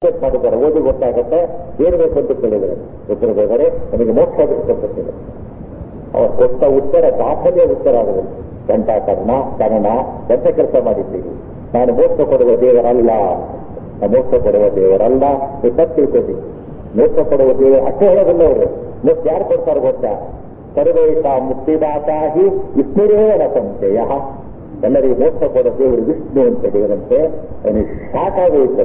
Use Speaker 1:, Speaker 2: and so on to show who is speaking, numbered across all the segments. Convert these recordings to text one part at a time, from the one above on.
Speaker 1: Check ಮಾಡಿದ್ದಾರೆ ಓದಿ ಗೊತ್ತಾಗುತ್ತೆ ಏನು ಬೇಕು ಅಂತ ಕೇಳಿದರೆ ಉತ್ತರ ದೇವರೇ ನನಗೆ ಮೋಕ್ಷ ಬೇಕು ಅಂತ ಕೇಳಿದ್ರು ಅವ್ರು ಕೊಟ್ಟ ಉತ್ತರ ದಾಖಲೆಯ ಉತ್ತರ ಆಗುವುದು ಗಂಟಾಕರಣ ಕರ್ಣ ಎಂತ ಕೆಲಸ ಮಾಡಿದ್ದೀವಿ ನಾನು ಮೋಕ್ಷ ಕೊಡುವ ದೇವರಲ್ಲ ನಾನು ಮೋಕ್ಷ ಕೊಡುವ ದೇವರಲ್ಲ ನೀವು ತಪ್ಪು ತಿಳ್ಕೊಡಿ ಮೋಕ್ಷ ಕೊಡುವ ದೇವರು ಅಷ್ಟೇ ಹೇಳೋದಿಲ್ಲ ಅವರು ಮೋಕ್ಷ ಯಾರು ಕೊಡ್ತಾರೆ ಗೊತ್ತಾ ಸರ್ವೇಶ ಮುಕ್ತಿದಾತಾಹಿ ವಿಷ್ಣುರೇವ ಸಂಶಯ ಎಲ್ಲರಿಗೂ ಮೋಕ್ಷ ಕೊಡೋ ದೇವರು ವಿಷ್ಣು ಅಂತ ಹೇಳಿದರಂತೆ ಅವನಿಗೆ ಸಾಕಾಗೋಯ್ತು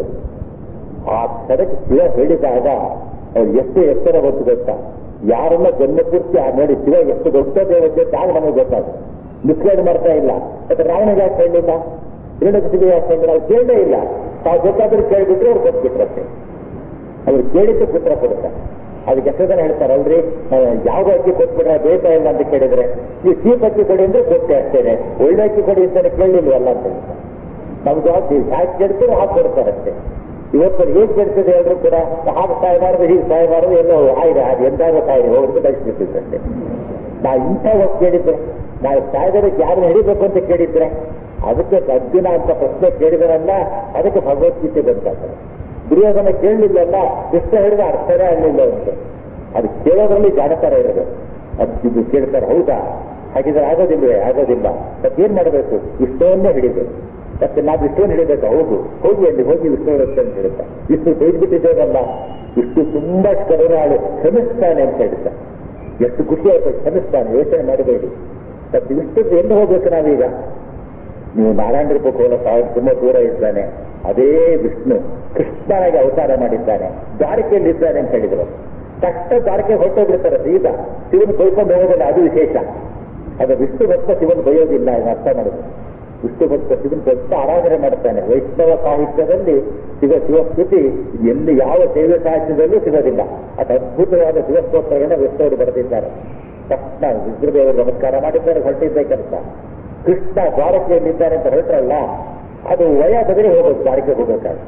Speaker 1: ಆ ಕ್ಷಣಕ್ಕೆ ಶಿವ ಹೇಳಿದಾಗ ಅವ್ರು ಎಷ್ಟು ಎತ್ತರ ಗೊತ್ತು ಗೊತ್ತಾ ಯಾರನ್ನ ಜನ್ಮಪೂರ್ತಿ ಆ ನೋಡಿ ಶಿವ ಎಷ್ಟು ದೊಡ್ಡ ದೇವತೆ ತಾವು ನಮಗೆ ಗೊತ್ತಾಗುತ್ತೆ ಮಿಸ್ಗೈಡ್ ಮಾಡ್ತಾ ಇಲ್ಲ ಮತ್ತೆ ರಾವಣಿಗೆ ಯಾಕೆ ಹೇಳಿಲ್ಲ ಹಿರಣ್ಯಕಶಿಗೆ ಯಾಕೆ ಹೇಳಿಲ್ಲ ಅವ್ರು ಕೇಳಲೇ ಇಲ್ಲ ತಾವು ಬೇಕಾದ್ರೆ ಕೇಳಿಬಿಟ್ರೆ ಅವ್ರು ಕೊಟ್ಬಿಟ್ರಷ್ಟೇ ಅವ್ರು ಕೇಳಿದ್ದು ಪುತ್ರ ಕೊಡ್ತಾರೆ ಅದಕ್ಕೆ ಎಷ್ಟು ಜನ ಹೇಳ್ತಾರಲ್ರಿ ಯಾವ ಅಕ್ಕಿ ಕೊಟ್ಬಿಟ್ರೆ ಬೇಕಾ ಇಲ್ಲ ಅಂತ ಕೇಳಿದ್ರೆ ಈ ಚೀಪ್ ಅಕ್ಕಿ ಕೊಡಿ ಅಂದ್ರೆ ಕೊಟ್ಟೆ ಅಷ್ಟೇನೆ ಒಳ್ಳೆ ಅಕ್ಕಿ ಕೊಡಿ ಅಂತಾನೆ ಕೇಳಲಿಲ್ವಲ್ಲ ಅಂತ ಹೇಳ್ತಾರೆ ನಮ್ಗೆ ಜವಾಬ್ದಾರಿ ಹ್ಯಾಕ್ ಕೇಳ್ತಾರೆ ಹಾಗೆ ಕೊಡ್ತಾರೆ ಅಷ್ಟೇ ಇವತ್ತು ಹೇಗೆ ಕೇಳ್ತದೆ ಎಲ್ಲರೂ ಕೂಡ ಹಾಗೆ ಸಾಯಬಾರದು ಹೀಗೆ ಸಾಯಬಾರದು ಎಲ್ಲೋ ಆಯ್ದೆ ಅದು ಎಂದಾದ್ರೂ ಸಾಯಿರಿ ಹೋಗ್ಬಿಟ್ಟು ಕಳಿಸ್ಬಿಟ್ಟಿದ್ದಷ್ಟೇ ನಾವು ಇಂಥ ಹೊತ್ತು ಕೇಳಿದ್ರೆ ನಾವು ಸಾಯ್ದಕ್ಕೆ ಯಾರನ್ನ ಹಿಡಿಬೇಕು ಅಂತ ಕೇಳಿದ್ರೆ ಅದಕ್ಕೆ ಅರ್ಜುನ ಅಂತ ಪ್ರಶ್ನೆ ಕೇಳಿದರಲ್ಲ ಅದಕ್ಕೆ ಭಗವದ್ಗೀತೆ ಬಂತಾರೆ ದುರ್ಯೋಧನ ಕೇಳಲಿಲ್ಲಲ್ಲ ಕೃಷ್ಣ ಹೇಳಿದ ಅರ್ಥನೇ ಆಗಲಿಲ್ಲ ಅಂತ ಅದು ಕೇಳೋದ್ರಲ್ಲಿ ಜಾಣತರ ಇರೋದು ಅದು ಕೇಳ್ತಾರೆ ಹೌದಾ ಹಾಗಿದ್ರೆ ಆಗೋದಿಲ್ವೇ ಆಗೋದಿಲ್ಲ ಮತ್ತೆ ಏನ್ ಮಾಡಬೇಕು ಇಷ್ಟವನ್ನೇ ಹಿಡಿಬೇಕು ಮತ್ತೆ ನಾವು ವಿಷ್ಣುವನ್ನು ಹಿಡಿಬೇಕು ಹೌದು ಹೋಗಿ ಅಲ್ಲಿ ಹೋಗಿ ವಿಷ್ಣು ಇರುತ್ತೆ ಅಂತ ಹೇಳುತ್ತಾ ವಿಷ್ಣು ಬೈದ್ಬಿಟ್ಟಿದ್ದೇವಲ್ಲ ವಿಷ್ಣು ತುಂಬಾ ಕರುಣಾಳು ಕ್ಷಮಿಸ್ತಾನೆ ಅಂತ ಹೇಳ್ತಾರೆ ಎಷ್ಟು ಖುಷಿ ಆಯ್ತು ಕ್ಷಮಿಸ್ತಾನೆ ಯೋಚನೆ ಮಾಡಬೇಡಿ ಮತ್ತೆ ವಿಷ್ಣು ಎಲ್ಲಿ ಹೋಗ್ಬೇಕು ನಾವೀಗ ನೀವು ನಾರಾಯಣ ರೂಪಕ್ಕೆ ಹೋಗೋ ಸಾವಿರ ತುಂಬಾ ದೂರ ಇದ್ದಾನೆ ಅದೇ ವಿಷ್ಣು ಕೃಷ್ಣನಾಗಿ ಅವತಾರ ಮಾಡಿದ್ದಾನೆ ದ್ವಾರಕೆಯಲ್ಲಿ ಇದ್ದಾನೆ ಅಂತ ಹೇಳಿದ್ರು ಕಷ್ಟ ದ್ವಾರಕೆ ಹೊರಟೋಗ್ಬಿಡ್ತಾರೆ ಸೀದಾ ಶಿವನ್ ಬೈಕೊಂಡು ಹೋಗೋದಿಲ್ಲ ಅದು ವಿಶೇಷ ಅದು ವಿಷ್ಣು ಭಕ್ತ ಶಿವನ್ ಬೈಯೋದಿಲ್ಲ ಇದು ಅರ್ಥ ಮಾಡುದು ವಿಷ್ಣು ಭಕ್ತ ಶಿವನ್ ಭಕ್ತ ಆರಾಧನೆ ಮಾಡ್ತಾನೆ ವೈಷ್ಣವ ಸಾಹಿತ್ಯದಲ್ಲಿ ಶಿವ ಶಿವಸ್ತುತಿ ಎಲ್ಲಿ ಯಾವ ಸೇವೆ ಸಾಹಿತ್ಯದಲ್ಲೂ ಸಿಗೋದಿಲ್ಲ ಅದು ಅದ್ಭುತವಾದ ಶಿವಸ್ತೋತ್ರಗಳನ್ನ ವಿಷ್ಣುವರು ಬರೆದಿದ್ದಾರೆ ತಕ್ಷಣ ರುದ್ರದೇವರು ನಮಸ್ಕಾರ ಮಾಡಿದ್ದಾರೆ ಹೊರಟಿದ್ದ ಕೆಲಸ ಕೃಷ್ಣ ದ್ವಾರಕೆಯಲ್ಲಿದ್ದಾರೆ ಅಂತ ಹೊರಟ್ರಲ್ಲ ಅದು ವಯ ಬದಲಿ ಹೋಗೋದು ದ್ವಾರಕೆ ಹೋಗ್ಬೇಕಾದ್ರೆ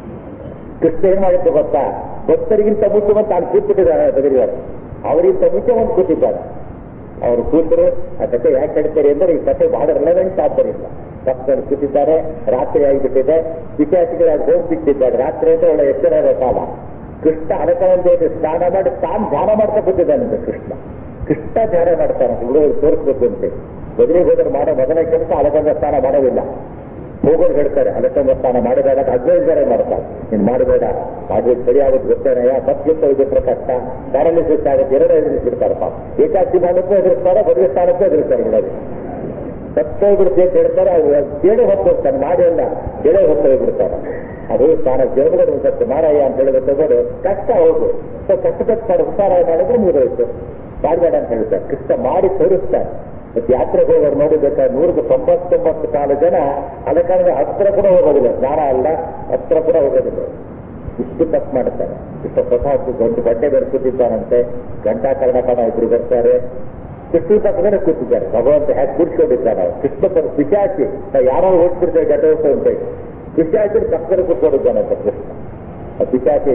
Speaker 1: ಕೃಷ್ಣ ಏನ್ ಮಾಡಿದ್ದು ಗೊತ್ತಾ ಭಕ್ತರಿಗಿಂತ ಮುಂಚೆ ಒಂದು ತಾನು ಕೂತ್ಬಿಟ್ಟಿದ್ದಾರೆ ಬದಲಿದ್ದಾರೆ ಅವರಿಗಿಂತ ಮುಂಚೆ ಒಂದು ಕೂತಿದ್ದಾರೆ ಅವರು ಕೂತರು ಆ ಕಥೆ ಯಾಕೆ ಹೇಳ್ತಾರೆ ಅಂದ್ರೆ ಈ ಕಥೆ ಬಹಳ ರೆಲೆವೆಂಟ್ ಆದ್ದರಿಂದ ಭಕ್ತರು ಕೂತಿದ್ದಾರೆ ರಾತ್ರಿ ಆಗಿಬಿಟ್ಟಿದೆ ವಿದ್ಯಾರ್ಥಿಗಳಾಗಿ ಹೋಗ್ಬಿಟ್ಟಿದ್ದಾರೆ ರಾತ್ರಿ ಅಂತ ಒಳ್ಳೆ ಎಚ್ಚರ ಇರೋ ಕಾಲ ಕೃಷ್ಣ ಅನಕವಂದೇನು ಸ್ನಾನ ಮಾಡಿ ತಾನು ಧ್ಯಾನ ಮಾಡ್ತಾ ಕೂತಿದ್ದಾನಂತೆ ಕೃಷ್ಣ ಕೃಷ್ಣ ಧ್ಯಾನ ಮಾಡ್ತಾನೆ ಹುಡುಗರು ತೋರಿಸ್ಬೇಕು ಅಂತ ಬದಲಿಗೆ ಹೋದ್ರೆ ಮಾಡೋ ಮೊದಲ ಕೆಲಸ ಅಲಗಂಧ ಸ್ನಾನ ಮಾಡೋದಿಲ್ಲ ಹೋಗೋರು ಹೇಳ್ತಾರೆ ಅಲಗಂಧ ಸ್ನಾನ ಮಾಡಿದಾಗ ಹದಿನೈದು ಜನ ಮಾಡ್ತಾರೆ ನೀನು ಮಾಡಬೇಡ ಮಾಡಿದ್ರೆ ಸರಿಯಾಗುತ್ತೆ ಗೊತ್ತೇನಯ್ಯ ತಪ್ಪಿತ್ತು ಇದಕ್ಕೆ ಕಷ್ಟ ಪ್ಯಾರಾಲಿಸಿಸ್ ಆಗುತ್ತೆ ಎರಡು ಎದುರಿಸಿರ್ತಾರೆ ಪಾಪ ಏಕಾಸಿ ಮಾಡಕ್ಕೂ ಎದುರಿಸ್ತಾರೆ ಬದಲಿ ಸ್ಥಾನಕ್ಕೂ ಎದುರಿಸ್ತಾರೆ ಬಿಡೋದು ತಪ್ಪೋಗ್ಬಿಡುತ್ತೆ ಅಂತ ಹೇಳ್ತಾರೆ ಜೇಡೆ ಹೊತ್ತು ಹೋಗ್ತಾನೆ ಮಾಡಿ ಅಲ್ಲ ಜೇಡೆ ಹೊತ್ತು ಹೋಗ್ಬಿಡ್ತಾರೆ ಅದು ತಾನ ಜೇಡುಗಡೆ ಸತ್ತು ಮಾರಾಯ ಅಂತ ಹೇಳಿದ್ರೆ ತಗೊಂಡು ಕಷ್ಟ ಹೌದು ಸೊ ಕಷ್ಟಪಟ್ಟು ಉಪಚಾರ ಮಾಡಿದ್ರೆ ಮುಗಿದೋಯ್ತು ಮಾಡಬೇಡ ಅಂತ ಹೇಳ್ತಾರೆ ಕೃಷ್ಣ ಮಾಡಿ ತೋರಿಸ್ತಾರೆ ಮತ್ತೆ ಯಾತ್ರೆಗೆ ಹೋಗೋರು ನೋಡಿಬೇಕಾದ್ರೆ ನೂರಕ್ಕೆ ತೊಂಬತ್ತೊಂಬತ್ತು ಕಾಲ ಜನ ಅದಕ್ಕಾದ್ರೆ ಹತ್ರ ಕೂಡ ಹೋಗೋದಿಲ್ಲ ಸ್ನಾನ ಅಲ್ಲ ಹತ್ರ ಕೂಡ ಹೋಗೋದಿಲ್ಲ ಇಷ್ಟು ತಪ್ಪು ಮಾಡ್ತಾರೆ ಇಷ್ಟು ಸ್ವತಃ ದೊಡ್ಡ ಬಟ್ಟೆ ಬೇರೆ ಕೂತಿದ್ದಾನಂತೆ ಗಂಟಾಕರಣ ಕಣ ಇಬ್ರು ಬರ್ತಾರೆ ಕೃಷ್ಣ ಪಕ್ಕದಲ್ಲಿ ಕೂತಿದ್ದಾರೆ ಭಗವಂತ ಹ್ಯಾಕ್ ಕೂರ್ಸ್ಕೊಂಡಿದ್ದಾನೆ ಕೃಷ್ಣ ಪಕ್ಕ ಪಿಶಾಚಿ ನಾವು ಯಾರೋ ಓದ್ತಿರ್ತೇವೆ ಗಡ್ಡ ಹೋಗ್ತಾ ಅಂತ ಪಿಶಾಚಿ ಪಕ್ಕದಲ್ಲಿ ಕೂತ್ಕೊಂಡಿದ್ದಾನಂತ ಕೃಷ್ಣ ಆ ಪಿಶಾಚಿ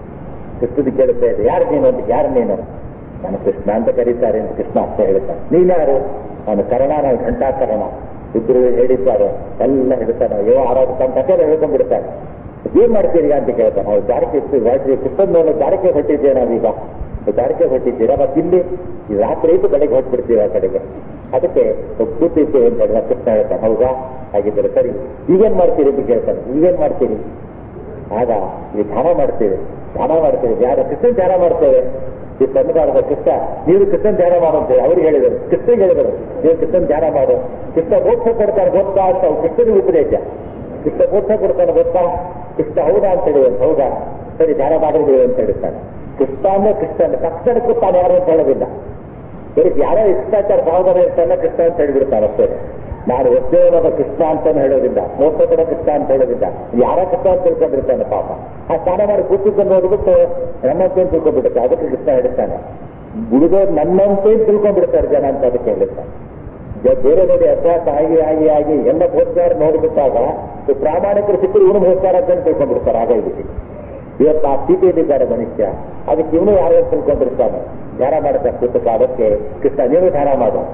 Speaker 1: ಕೃಷ್ಣದ ಕೇಳುತ್ತಾ ಇದೆ ಯಾರು ನೀನು ಅಂತ ಯಾರು ನೀನು ನಾನು ಕೃಷ್ಣ ಅಂತ ಕರೀತಾರೆ ಅಂತ ಕೃಷ್ಣ ಅರ್ಥ ಹೇಳ್ತಾನೆ ನೀನ್ಯಾರು ಅವನು ಕರ್ಣ ನಾವು ಘಂಟಾಕರಣ ಇಬ್ಬರು ಹೇಳಿದ್ದಾರೆ ಎಲ್ಲ ಹೇಳ್ತಾನೆ ಅಯ್ಯೋ ಆರೋಗ್ಯ ತಮ್ಮ ಕಥೆ ಹೇಳ್ಕೊಂಡ್ಬಿಡ್ತಾನೆ ಏನ್ ಮಾಡ್ತೀರಿ ಅಂತ ಕೇಳ್ತಾನೆ ನಾವು ಜಾರಕ್ಕೆ ಕೃಷ್ಣನ ಜಾರಕ್ಕೆ ಹೊಟ್ಟಿದ್ದೆ ನಾವೀಗ ಜಾರಕ್ಕೆ ಹೊಟ್ಟಿದ್ದೀರಾ ಮತ್ತೆ ಇಲ್ಲಿ ಈ ರಾತ್ರಿ ಇದ್ದು ಕಡೆಗೆ ಹೊಟ್ಬಿಡ್ತೀವಿ ಆ ಕಡೆಗೆ ಅದಕ್ಕೆ ಕೂತಿದ್ದೇವೆ ಅಂತ ಹೇಳಿ ಕೃಷ್ಣ ಹೇಳ್ತಾನೆ ಹೌದಾ ಹಾಗಿದ್ದರೆ ಸರಿ ಈಗೇನ್ ಮಾಡ್ತೀರಿ ಅಂತ ಕೇಳ್ತಾನೆ ಈಗೇನ್ ಮಾಡ್ತೀರಿ ಆಗ ಈ ಧ್ಯಾನ ಮಾಡ್ತೇವೆ ಧ್ಯಾನ ಮಾಡ್ತೇವೆ ಯಾರು ಕೃಷ್ಣನ್ ಧ್ಯಾನ ಮಾಡ್ತೇವೆ ಈ ಸಂವಿಧಾನದ ಕೃಷ್ಣ ನೀವು ಕೃಷ್ಣನ್ ಧ್ಯಾನ ಮಾಡುತ್ತೇವೆ ಅವ್ರಿಗೆ ಹೇಳಿದರು ಕೃಷ್ಣಗೆ ಹೇಳಿದರು ನೀವು ಕೃಷ್ಣನ್ ಧ್ಯಾನ ಮಾಡು ಕೃಷ್ಣ ಮೋಕ್ಷ ಕೊಡ್ತಾನೆ ಗೊತ್ತಾ ಅಂತ ಕೃಷ್ಣನಿಗೆ ಉಪದೇಶ ಕೃಷ್ಣ ಮೋಕ್ಷ ಕೊಡ್ತಾನೆ ಗೊತ್ತಾ ಕೃಷ್ಣ ಹೌದಾ ಅಂತ ಹೇಳಿ ಹೌದಾ ಸರಿ ಧ್ಯಾನ ಮಾಡಿದ್ದೀವಿ ಅಂತ ಹೇಳ್ತಾನೆ ಕೃಷ್ಣ ಅಂದ್ರೆ ಕೃಷ್ಣ ತಕ್ಷಣಕ್ಕೂ ತಾನು ಯಾರು ಅಂತ ಹೇಳೋದಿಲ್ಲ ಬರೀ ಯಾರೋ ಇಷ್ಟಾಚಾರ ಭಾವನೆ ಇರ್ತಾನೆ ಕೃಷ್ಣ ಅಂತ ಹೇಳಿಬಿಡ್ತಾನೆ ಅಷ್ಟೇ ನಾನು ಒದ್ದೇವನದ ಕೃಷ್ಣ ಅಂತಾನು ಹೇಳೋದಿಲ್ಲ ಮೋಸದ ಕೃಷ್ಣ ಅಂತ ಹೇಳೋದಿಲ್ಲ ಯಾರ ಕೃಷ್ಣ ಅಂತ ತಿಳ್ಕೊಂಡಿರ್ತಾನೆ ಪಾಪ ಆ ಸ್ನಾನ ಮಾಡಿ ಕೂತಿದ್ದನ್ನು ನೋಡ್ಬಿಟ್ಟು ನಮ್ಮಂತೆ ತಿಳ್ಕೊಂಡ್ಬಿಡುತ್ತೆ ಅದಕ್ಕೆ ಕೃಷ್ಣ ಹೇಳ್ತಾನೆ ಉಳಿದೋರು ನನ್ನಂತೆ ತಿಳ್ಕೊಂಡ್ಬಿಡ್ತಾರೆ ಜನ ಅಂತ ಅದಕ್ಕೆ ಹೇಳ್ತಾನೆ ಬೇರೆ ಬೇರೆ ಅಭ್ಯಾಸ ಆಗಿ ಆಗಿ ಆಗಿ ಎಲ್ಲ ಭೋಜಗಾರ ನೋಡ್ಬಿಟ್ಟಾಗ ಪ್ರಾಮಾಣಿಕರು ಸಿಕ್ಕರು ಇವನು ಭೋಜಗಾರ ಅಂತ ತಿಳ್ಕೊಂಡ್ಬಿಡ್ತಾರೆ ಆಗ ಇದಕ್ಕೆ ಇವತ್ತು ಆ ಸ್ಥಿತಿಯಲ್ಲಿದ್ದಾರೆ ಮನುಷ್ಯ ಅದಕ್ಕೆ ಇವನು ಯಾರು ತಿಳ್ಕೊಂಡಿರ್ತಾನೆ ಧ್ಯಾನ ಮಾಡ್ತಾ ಕೂತಕ್ಕ ಅದಕ್ಕೆ ಕೃಷ್ಣ ನೀನು ಧ್ಯಾನ ಮಾಡು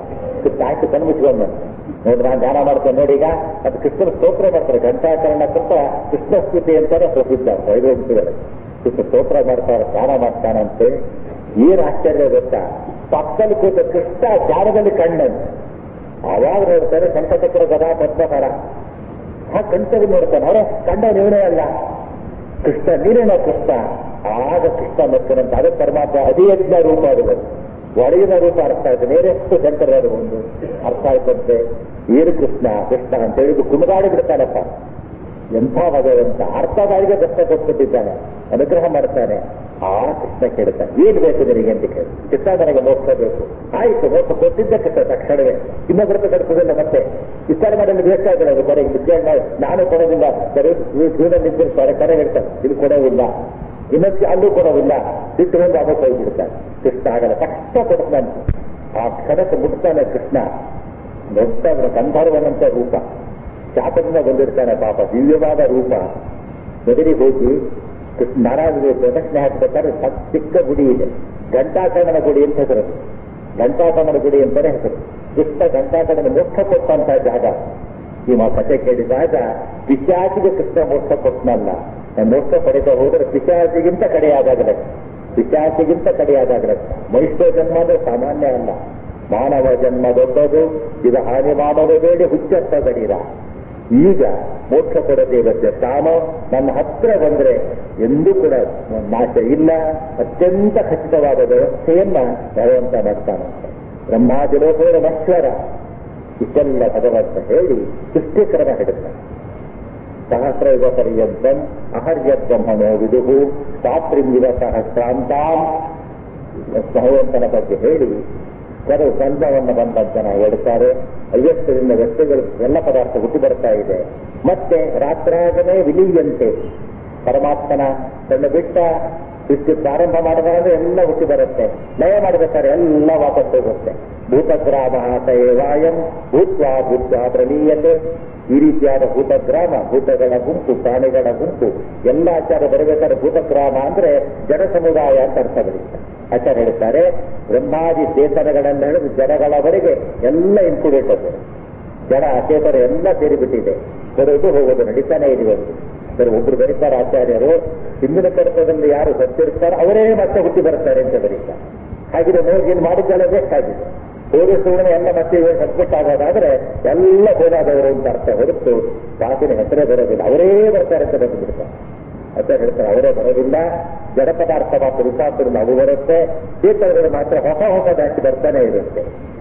Speaker 1: ಕಣ್ಣಿಟ್ಟು ಆಯ್ತು ಕಣ್ಣು ಮುಚ್ಕೊಂಡು ನೋಡಿ ನಾನು ಧ್ಯಾನ ಮಾಡ್ತೇನೆ ನೋಡಿ ಈಗ ಅದು ಕೃಷ್ಣನ ಸ್ತೋತ್ರ ಮಾಡ್ತಾರೆ ಘಂಟಾಕರಣ ಕೃತ ಕೃಷ್ಣ ಸ್ತುತಿ ಅಂತಾನೆ ಪ್ರಸಿದ್ಧ ಐದು ಹೋಗ್ತಿದ್ದಾರೆ ಕೃಷ್ಣ ಸ್ತೋತ್ರ ಮಾಡ್ತಾರೆ ಧ್ಯಾನ ಮಾಡ್ತಾನಂತೆ ಏನ್ ಆಶ್ಚರ್ಯ ಗೊತ್ತಾ ಪಕ್ಕದಲ್ಲಿ ಕೂತ ಕೃಷ್ಣ ಧ್ಯಾನದಲ್ಲಿ ಕಣ್ಣಂತೆ ಆವಾಗ ನೋಡ್ತಾರೆ ಕಂಠಚಕ್ರ ಗದಾ ಪದ್ಮಕರ ಆ ಕಣ್ತಗೆ ನೋಡ್ತಾನೆ ಅವರೇ ಕಂಡ ನೀವೇ ಅಲ್ಲ ಕೃಷ್ಣ ನೀರೇನೋ ಕೃಷ್ಣ ಆಗ ಕೃಷ್ಣ ಮೆಚ್ಚನಂತ ಅದೇ ಪರಮಾತ್ಮ ಅಧಿಯಜ್ಞ ರೂಪ ಅದು ಒಳಗಿನ ರೂಪ ಅರ್ಥ ಆಯ್ತು ನೇರೆಷ್ಟು ಶಂಕರ ಅದು ಒಂದು ಅರ್ಥ ಆಯ್ತಂತೆ ಏನು ಕೃಷ್ಣ ಕೃಷ್ಣ ಅಂತ ಹೇಳಿದ್ದು ಕುಣಿದಾಡಿ ಬಿಡ್ತಾನಪ್ಪ ಎಂಥ ಭಗವಂತ ಅರ್ಥದಾರಿಗೆ ದತ್ತ ಕೊಟ್ಬಿಟ್ಟಿದ್ದಾನೆ ಅನುಗ್ರಹ ಮಾಡ್ತಾನೆ ಆ ಕೃಷ್ಣ ಕೇಳ್ತಾನೆ ಏನ್ ಬೇಕು ನಿನಗೆ ಅಂತ ಕೇಳಿ ಕೃಷ್ಣ ನನಗೆ ಮೋಕ್ಷ ಬೇಕು ಆಯ್ತು ಮೋಕ್ಷ ಕೊಟ್ಟಿದ್ದ ಕೃಷ್ಣ ತಕ್ಷಣವೇ ಇನ್ನೊಬ್ಬರ ಕಟ್ಕೋದಿಲ್ಲ ಮತ್ತೆ ವಿಚಾರ ಮಾಡಲು ಬೇಕಾಗಿಲ್ಲ ಅದು ಕರೆಗೆ ವಿದ್ಯಾರ್ಥಿ ನಾನು ಕೊಡೋದಿಲ್ಲ ಸರಿ ಜೀವನ ನಿಂತಿರ್ತಾರೆ ಕರೆ ಹೇಳ್ತಾರೆ ಇದು ಕೊಡೋದಿಲ್ಲ ಇನ್ನೊಂದು ಅಲ್ಲೂ ಕೊಡೋದಿಲ್ಲ ಬಿಟ್ಟು ಒಂದು ಅದಕ್ಕೆ ಹೋಗ್ಬಿಡ್ತಾನೆ ಕೃಷ್ಣ ಆಗಲ್ಲ ಕಷ್ಟ ಕೊಡ್ತಾನೆ ಆ ಕ್ಷಣಕ್ಕೆ ಮುಟ್ತಾನೆ ಕೃಷ್ಣ ದೊಡ್ಡ ಗಂಧರ್ವನಂತ ರೂಪ ಶಾಪದಿಂದ ಬಂದಿರ್ತಾನೆ ಪಾಪ ದಿವ್ಯವಾದ ರೂಪ ಬದರಿ ಹೋಗಿ ಕೃಷ್ಣ ನಾರಾಯಣಗೆ ಪ್ರದಕ್ಷಿಣೆ ಹಾಕ್ಬೇಕಾದ್ರೆ ಸತ್ ಚಿಕ್ಕ ಗುಡಿ ಇದೆ ಘಂಟಾಕರ್ಣನ ಗುಡಿ ಅಂತ ಹೆಸರು ಘಂಟಾಕರ್ಣನ ಗುಡಿ ಅಂತಾನೆ ಹೆಸರು ಕೃಷ್ಣ ಘಂಟಾಕರ್ಣನ ಮೋಕ್ಷ ಕೊಟ್ಟಂತ ಜಾಗ ಈ ಮಾ ಕಥೆ ಕೇಳಿದಾಗ ಪಿಶಾಚಿಗೆ ಕೃಷ್ಣ ಮೋಕ್ಷ ಕೊಟ್ಟನಲ್ಲ ನಾನು ಮೋಕ್ಷ ಪಡೆದ ಹೋದರೆ ಪಿಶಾಚಿಗಿಂತ ಕಡೆಯಾದಾಗಲೇ ಪಿಶಾಚಿಗಿಂತ ಕಡೆಯಾದಾಗಲೇ ಮನುಷ್ಯ ಜನ್ಮ ಅಂದ್ರೆ ಸಾಮಾನ್ಯ ಅಲ್ಲ ಮಾನವ ಜನ್ಮ ದೊಡ್ಡದು ಇದು ಹಾನಿ ಮಾಡೋದು ಬೇಡಿ ಹುಚ್ಚತ್ತ ಗಡೀರ ಈಗ ಮೋಕ್ಷ ಕೊಡದೇ ಇರುತ್ತೆ ತಾನು ನನ್ನ ಹತ್ರ ಬಂದ್ರೆ ಎಂದೂ ಕೂಡ ನಾಶ ಇಲ್ಲ ಅತ್ಯಂತ ಖಚಿತವಾದ ವ್ಯವಸ್ಥೆಯನ್ನ ಭಗವಂತ ಮಾಡ್ತಾನಂತೆ ಬ್ರಹ್ಮಾದಿ ಲೋಕದ ನಶ್ವರ ಇಷ್ಟೆಲ್ಲ ಭಗವಂತ ಹೇಳಿ ಸೃಷ್ಟಿಕರಣ ಹಿಡುತ್ತಾನೆ ಸಹಸ್ರಯುಗ ಪರ್ಯಂತಂ ಅಹರ್ಯ ಬ್ರಹ್ಮಣೋ ವಿದುಹು ಸಾತ್ರಿಂಗಿದ ಸಹಸ್ರಾಂತಾಂ ಭಗವಂತನ ಬಗ್ಗೆ ಹೇಳಿ ಕೆಲವು ಸಂದವನ್ನು ಬಂದ ಜನ ಹೇಳ್ತಾರೆ ಐವತ್ತರಿಂದ ವ್ಯಕ್ತಿಗಳು ಎಲ್ಲ ಪದಾರ್ಥ ಹುಟ್ಟಿ ಬರ್ತಾ ಇದೆ ಮತ್ತೆ ರಾತ್ರಾಗನೇ ವಿಲೀಯಂತೆ ಪರಮಾತ್ಮನ ತನ್ನ ಬಿಟ್ಟ ಸೃಷ್ಟಿ ಪ್ರಾರಂಭ ಮಾಡಿದ್ರೆ ಎಲ್ಲ ಹುಟ್ಟಿ ಬರುತ್ತೆ ಲಯ ಮಾಡಬೇಕಾದ್ರೆ ಎಲ್ಲ ವಾಪಸ್ ಹೋಗುತ್ತೆ ಭೂತಗ್ರಾಮ ವಾಯಂ ಭೂತ್ವ ಭೂತ್ವ ಪ್ರಲೀಯತೆ ಈ ರೀತಿಯಾದ ಭೂತಗ್ರಾಮ ಭೂತಗಳ ಗುಂಪು ಪ್ರಾಣಿಗಳ ಗುಂಪು ಎಲ್ಲ ಆಚಾರ ಬರಬೇಕಾದ್ರೆ ಭೂತಗ್ರಾಮ ಅಂದ್ರೆ ಜನ ಸಮುದಾಯ ಅಂತ ಅರ್ಥ ಬರುತ್ತೆ ಆಚಾರ ಹೇಳ್ತಾರೆ ಬ್ರಹ್ಮಾದಿ ಚೇತನಗಳನ್ನು ಹಿಡಿದು ಜನಗಳವರೆಗೆ ಎಲ್ಲ ಇನ್ಕ್ಲೂಡೇಟ್ ಅದು ಜನ ಅಚೇತನ ಎಲ್ಲ ಸೇರಿಬಿಟ್ಟಿದೆ ಬರೋದು ಹೋಗೋದು ನಡೀತಾನೆ ಇದೆಯೊಂದು ಸರ್ ಒಬ್ರು ಬರೀತಾರೆ ಆಚಾರ್ಯರು ಹಿಂದಿನ ಕರ್ತದಲ್ಲಿ ಯಾರು ಸತ್ತಿರ್ತಾರೋ ಅವರೇ ಮತ್ತೆ ಹುಟ್ಟಿ ಬರ್ತಾರೆ ಅಂತ ಬರೀತಾರೆ ಹಾಗಿದೆ ನೋಡಿ ಏನು ಮಾಡಿದ್ದೆಲ್ಲ ಬೇಕಾಗಿದೆ ಹೋದ ಸುವರ್ಣ ಎಲ್ಲ ಮತ್ತೆ ಸಬ್ಜೆಕ್ಟ್ ಆಗೋದಾದ್ರೆ ಎಲ್ಲ ಹೋದಾದವರು ಅಂತ ಅರ್ಥ ಹೊರತು ಬಾಕಿನ ಹೆಸರೇ ಬರೋದಿಲ್ಲ ಅವರೇ ಬರ್ತಾರೆ ಅಂತ ಬಂದುಬಿಡ್ತಾರೆ ಅಂತ ಹೇಳ್ತಾರೆ ಅವರೇ ಬರೋದಿಲ್ಲ ಜಡ ಪದಾರ್ಥ ಮಾತ್ರ ರೂಪಾಂತರದಲ್ಲಿ ಅವು ಬರುತ್ತೆ ಚೇತನಗಳು ಮಾತ್ರ ಹೊಸ ಹೊಸ ದಾಟಿ ಬರ್ತಾನೆ ಇರುತ್ತೆ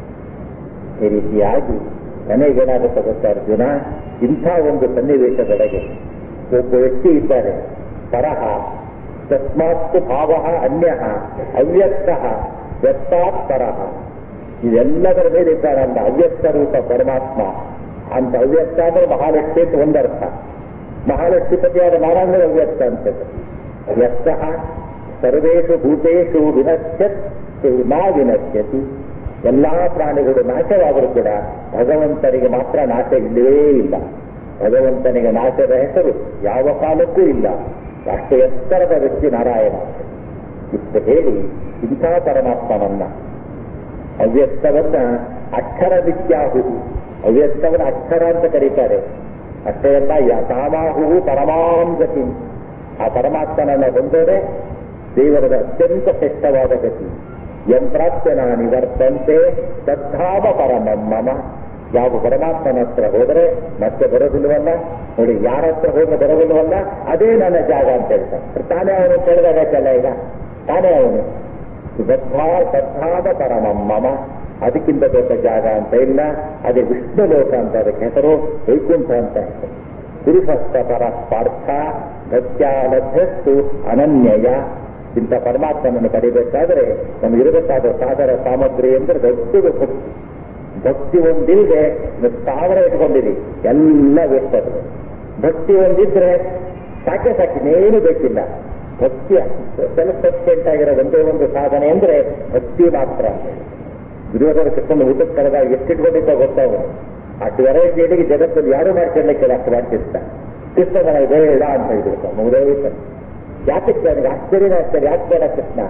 Speaker 1: ಈ ರೀತಿಯಾಗಿ ನನಗೇನಾಗುತ್ತೆ ಗೊತ್ತಾ ಅರ್ಜುನ ಇಂಥ ಒಂದು ಸನ್ನಿವೇಶದೊಳಗೆ ಒಬ್ಬ ವ್ಯಕ್ತಿ ಇದ್ದಾರೆ ಪರಹ ತಸ್ಮಾತ್ ಭಾವ ಅನ್ಯ ಅವ್ಯಕ್ತ ವ್ಯಕ್ತಾತ್ ಪರಹ ಇದೆಲ್ಲದರ ಮೇಲೆ ಇದ್ದಾರಲ್ಲ ಅವ್ಯಕ್ತ ರೂಪ ಪರಮಾತ್ಮ ಅಂತ ಅವ್ಯಕ್ತ ಅಂದ್ರೆ ಮಹಾಲಕ್ಷ್ಮಿ ಅಂತ ಒಂದರ್ಥ ಮಹಾಲಕ್ಷ್ಮೀಪತಿಯಾದ ನಾರಾಯಣ ಅವ್ಯಕ್ತ ಅಂತ ವ್ಯಕ್ತ ಸರ್ವೇಷು ಭೂತೇಶು ವಿನಶ್ಯತ್ ನಾ ವಿನಶ್ಯತಿ ಎಲ್ಲಾ ಪ್ರಾಣಿಗಳು ನಾಶವಾದರೂ ಕೂಡ ಭಗವಂತನಿಗೆ ಮಾತ್ರ ನಾಶ ಇಲ್ಲವೇ ಇಲ್ಲ ಭಗವಂತನಿಗೆ ನಾಶದ ಹೆಸರು ಯಾವ ಕಾಲಕ್ಕೂ ಇಲ್ಲ ಅಷ್ಟು ಎತ್ತರದ ವ್ಯಕ್ತಿ ನಾರಾಯಣ ಇಷ್ಟು ಹೇಳಿ ಇಂಥ ಪರಮಾತ್ಮನನ್ನ ಅವ್ಯಕ್ತವನ್ನ ಅಕ್ಷರ ವಿದ್ಯಾಹುದು ಅವ್ಯಕ್ತವನ್ನ ಅಕ್ಷರ ಅಂತ ಕರೀತಾರೆ ಅಷ್ಟೇ ಅಲ್ಲ ಯಥಾಮಾಹು ಪರಮಾಂ ಗತಿ ಆ ಪರಮಾತ್ಮನನ್ನ ಹೊಂದೋದೆ ದೇವರದ ಅತ್ಯಂತ ಶ್ರೇಷ್ಠವಾದ ಗತಿ ಯಂತ್ರಾತ್ಮನ ನಿವರ್ತಂತೆ ಶ್ರದ್ಧಾವ ಪರಮಂ ಮಮ ಯಾವ ಪರಮಾತ್ಮನ ಹತ್ರ ಹೋದರೆ ಮತ್ತೆ ಬರೋದಿಲ್ವಲ್ಲ ನೋಡಿ ಯಾರ ಹತ್ರ ಹೋದ್ರೆ ಬರೋದಿಲ್ವಲ್ಲ ಅದೇ ನನ್ನ ಜಾಗ ಅಂತ ಹೇಳ್ತಾನೆ ತಾನೇ ಅವನು ಕೇಳಿದಾಗಲ್ಲ ಈಗ ತಾನೇ ಅವನು ಶ್ರದ್ಧಾ ಶ್ರದ್ಧಾವ ಪರಮಂ ಮಮ ಅದಕ್ಕಿಂತ ದೊಡ್ಡ ಜಾಗ ಅಂತ ಇಲ್ಲ ಅದೇ ವಿಷ್ಣು ಲೋಕ ಅಂತ ಅದಕ್ಕೆ ಹೆಸರು ವೈಕುಂಠ ಅಂತ ಹೆಸರು ಪುರುಷಸ್ಥ ಪರ ಪಾರ್ಥ ಗತ್ಯಾಲಭ್ಯಸ್ತು ಅನನ್ಯಯ ಇಂಥ ಪರಮಾತ್ಮನನ್ನು ಪಡಿಬೇಕಾದ್ರೆ ನಮಗಿರಬೇಕಾದ ಸಾಧನ ಸಾಮಗ್ರಿ ಅಂದ್ರೆ ದೊಡ್ಡದು ಭಕ್ತಿ ಭಕ್ತಿ ಒಂದಿಲ್ಲದೆ ಸಾವಿರ ಇಟ್ಕೊಂಡಿರಿ ಎಲ್ಲ ವೇಸ್ಟ್ ಅದು ಭಕ್ತಿ ಒಂದಿದ್ರೆ ಸಾಕೆ ಸಾಕಿನೇನು ಬೇಕಿಲ್ಲ ಭಕ್ತಿಯ ಸೆಲ್ಫ್ ಸಫಿಷಿಯಂಟ್ ಆಗಿರೋ ಒಂದೇ ಒಂದು ಸಾಧನೆ ಅಂದ್ರೆ ಭಕ್ತಿ ಮಾತ್ರ ದುರ್ಯೋಧನ ಕೃಷ್ಣನ ಊಟಕ್ಕೆ ಕರೆದಾಗ ಎಷ್ಟಿಟ್ಕೊಂಡಿದ್ದ ಗೊತ್ತಾಗ ಅಷ್ಟು ವೆರೈಟಿಗೆ ಜಗತ್ತಲ್ಲಿ ಯಾರು ಮಾಡ್ಕೊಳ್ಳಿಕ್ಕಿಲ್ಲ ಅಷ್ಟು ಮಾಡ್ತಿರ್ತಾರೆ ಕೃಷ್ಣ ನನಗೆ ಬೇಡ ಅಂತ ಹೇಳ್ಬಿಡ್ತಾನೆ ಮುಗಿದೋಯ್ತಾನೆ ಯಾತಕ್ಕೆ ನನಗೆ ಆಶ್ಚರ್ಯನೇ ಆಗ್ತಾರೆ ಯಾಕೆ ಬೇಡ ಕೃಷ್ಣ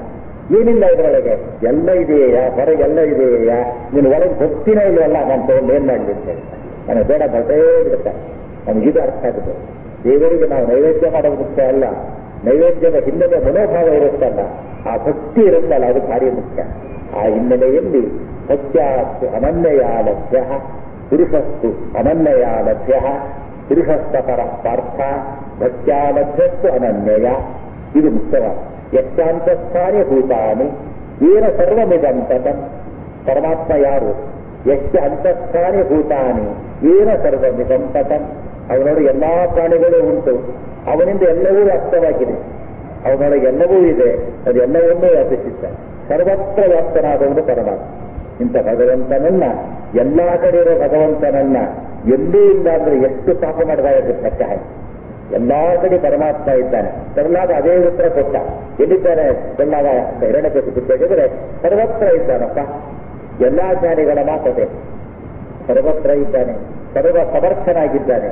Speaker 1: ಏನಿಲ್ಲ ಇದರೊಳಗೆ ಎಲ್ಲ ಇದೆಯಾ ಹೊರಗೆಲ್ಲ ಇದೆಯಾ ನೀನು ಒಳಗೆ ಭಕ್ತಿನೇ ಇಲ್ವಲ್ಲ ನಾನು ತಗೊಂಡು ಏನ್ ಮಾಡ್ಲಿಕ್ಕೆ ನನಗೆ ಬೇಡ ಬರ್ತೇ ಬಿಡುತ್ತೆ ನಮ್ಗೆ ಇದು ಅರ್ಥ ಆಗುತ್ತೆ ದೇವರಿಗೆ ನಾವು ನೈವೇದ್ಯ ಮಾಡೋದು ಮುಖ್ಯ ಅಲ್ಲ ನೈವೇದ್ಯದ ಹಿನ್ನೆಲೆ ಮನೋಭಾವ ಇರುತ್ತಲ್ಲ ಆ ಭಕ್ತಿ ಇರುತ್ತಲ್ಲ ಅದು ಭಾರಿ ಮುಖ್ಯ ಆ ಹಿನ್ನೆಲೆಯಲ್ಲಿ ಸತ್ಯಾಸ್ತು ಅನನ್ಯಯ ಲಭ್ಯ ಪುರುಷಸ್ತು ಅನನ್ಯಯ ಲಭ್ಯ ಪುರುಷಸ್ತಪರ ಪಾರ್ಥ ಭಕ್ತ್ಯಾಲಭ್ಯಸ್ತು ಅನನ್ಯಯ ಇದು ಮುಖ್ಯವಾದ ಯಶ್ಚಾಂತಸ್ಥಾನಿ ಭೂತಾನಿ ಏನ ಸರ್ವಮಿದಂತತಂ ಪರಮಾತ್ಮ ಯಾರು ಎಷ್ಟು ಅಂತಸ್ಥಾನಿ ಭೂತಾನಿ ಏನ ಸರ್ವಮಿದಂ ತತಂ ಅವನೊಳಗೆ ಎಲ್ಲಾ ಪ್ರಾಣಿಗಳೂ ಉಂಟು ಅವನಿಂದ ಎಲ್ಲವೂ ವ್ಯಾಪ್ತವಾಗಿದೆ ಅವನೊಳಗೆ ಎಲ್ಲವೂ ಇದೆ ಅದೆಲ್ಲವನ್ನೂ ವ್ಯಾಪಿಸಿದ್ದಾನೆ ಸರ್ವತ್ರ ವ್ಯಾಪ್ತನಾದವನು ಪರಮಾತ್ಮ ಇಂಥ ಭಗವಂತನನ್ನ ಎಲ್ಲಾ ಕಡೆ ಇರೋ ಭಗವಂತನನ್ನ ಎಲ್ಲೂ ಇಲ್ಲ ಅಂದ್ರೆ ಎಷ್ಟು ಪಾಪ ಮಾಡಿದಾಗ ಲೆಕ್ಕ ಹಾಕಿ ಎಲ್ಲಾ ಕಡೆ ಪರಮಾತ್ಮ ಇದ್ದಾನೆ ಪ್ರಹ್ಲಾದ ಅದೇ ಉತ್ತರ ಕೊಟ್ಟ ಎಲ್ಲಿದ್ದಾನೆ ಪ್ರಹ್ಲಾದ ಹಿರಣ್ಯ ಕೇಳಿದ್ರೆ ಸರ್ವತ್ರ ಇದ್ದಾನಪ್ಪ ಎಲ್ಲಾ ಜ್ಞಾನಿಗಳ ಮಾತದೆ ಸರ್ವತ್ರ ಇದ್ದಾನೆ ಸರ್ವ ಸಮರ್ಥನಾಗಿದ್ದಾನೆ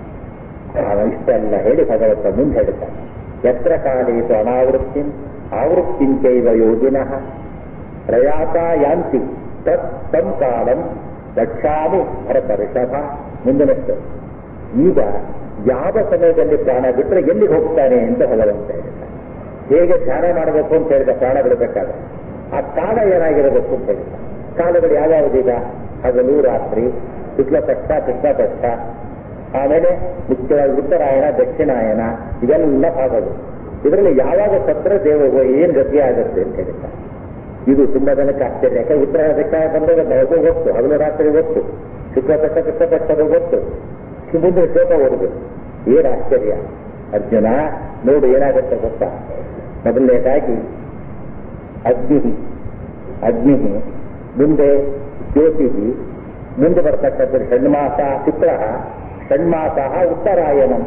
Speaker 1: ಅವನು ಇಷ್ಟೆಲ್ಲ ಹೇಳಿ ಭಗವಂತ ಮುಂದೆ ಹೇಳುತ್ತಾನೆ ಯತ್ರ ಕಾಲೇತು ಅನಾವೃತ್ತಿ ಆವೃತ್ತಿಂಚೈವ ಯೋಗಿನಃ ಪ್ರಯಾತ ಯಾಂತಿ ತತ್ ತಂ ಕಾಲಂ ದಕ್ಷಾಮಿ ಭರತ ಋಷಭ ಮುಂದಿನಷ್ಟು ಈಗ ಯಾವ ಸಮಯದಲ್ಲಿ ಪ್ರಾಣ ಬಿಟ್ಟರೆ ಎಲ್ಲಿಗೆ ಹೋಗ್ತಾನೆ ಅಂತ ಭಗವಂತ ಹೇಳ್ತಾನೆ ಹೇಗೆ ಧ್ಯಾನ ಮಾಡಬೇಕು ಅಂತ ಹೇಳಿದ ಪ್ರಾಣ ಬಿಡಬೇಕಾದ್ರೆ ಆ ಕಾಲ ಏನಾಗಿರಬೇಕು ಅಂತ ಹೇಳಿದ ಕಾಲಗಳು ಯಾವ್ಯಾವುದೀಗ ಹಗಲು ರಾತ್ರಿ ಶುಕ್ಲಪಕ್ಷ ಕೃಷ್ಣಪಕ್ಷ ಆಮೇಲೆ ಮುಖ್ಯವಾಗಿ ಉತ್ತರಾಯಣ ದಕ್ಷಿಣಾಯನ ಇವೆಲ್ಲ ಭಾಗಗಳು ಇದರಲ್ಲಿ ಯಾವಾಗ ಸತ್ರ ದೇವ ಏನ್ ಗತಿ ಆಗುತ್ತೆ ಅಂತ ಹೇಳಿದ್ದಾರೆ ಇದು ತುಂಬಾ ಜನಕ್ಕೆ ಆಶ್ಚರ್ಯ ಯಾಕೆ ಉತ್ತರ ದಕ್ಷಿಣ ಬಂದಾಗ ಬೆಳಗ್ಗೆ ಗೊತ್ತು ಹಗಲು ರಾತ್ರಿ ಗೊತ್ತು ಶುಕ್ಲಪಕ್ಷ ಕೃಷ್ಣಪಕ್ಷದ ಗೊತ್ತು ಮುಂದೆ ಶ್ಲೋಕ ಓದಬೇಕು ಏನ್ ಆಶ್ಚರ್ಯ ಅರ್ಜುನ ನೋಡು ಏನಾಗುತ್ತೆ ಗೊತ್ತಾ ಮೊದಲನೇದಾಗಿ ಅಗ್ನಿ ಅಗ್ನಿ ಮುಂದೆ ಜ್ಯೋತಿ ಮುಂದೆ ಬರ್ತಕ್ಕಂಥ ಷಣ್ಮಾಸ ಚಿತ್ರ ಷಣ್ಮಾಸ ಉತ್ತರಾಯಣಂ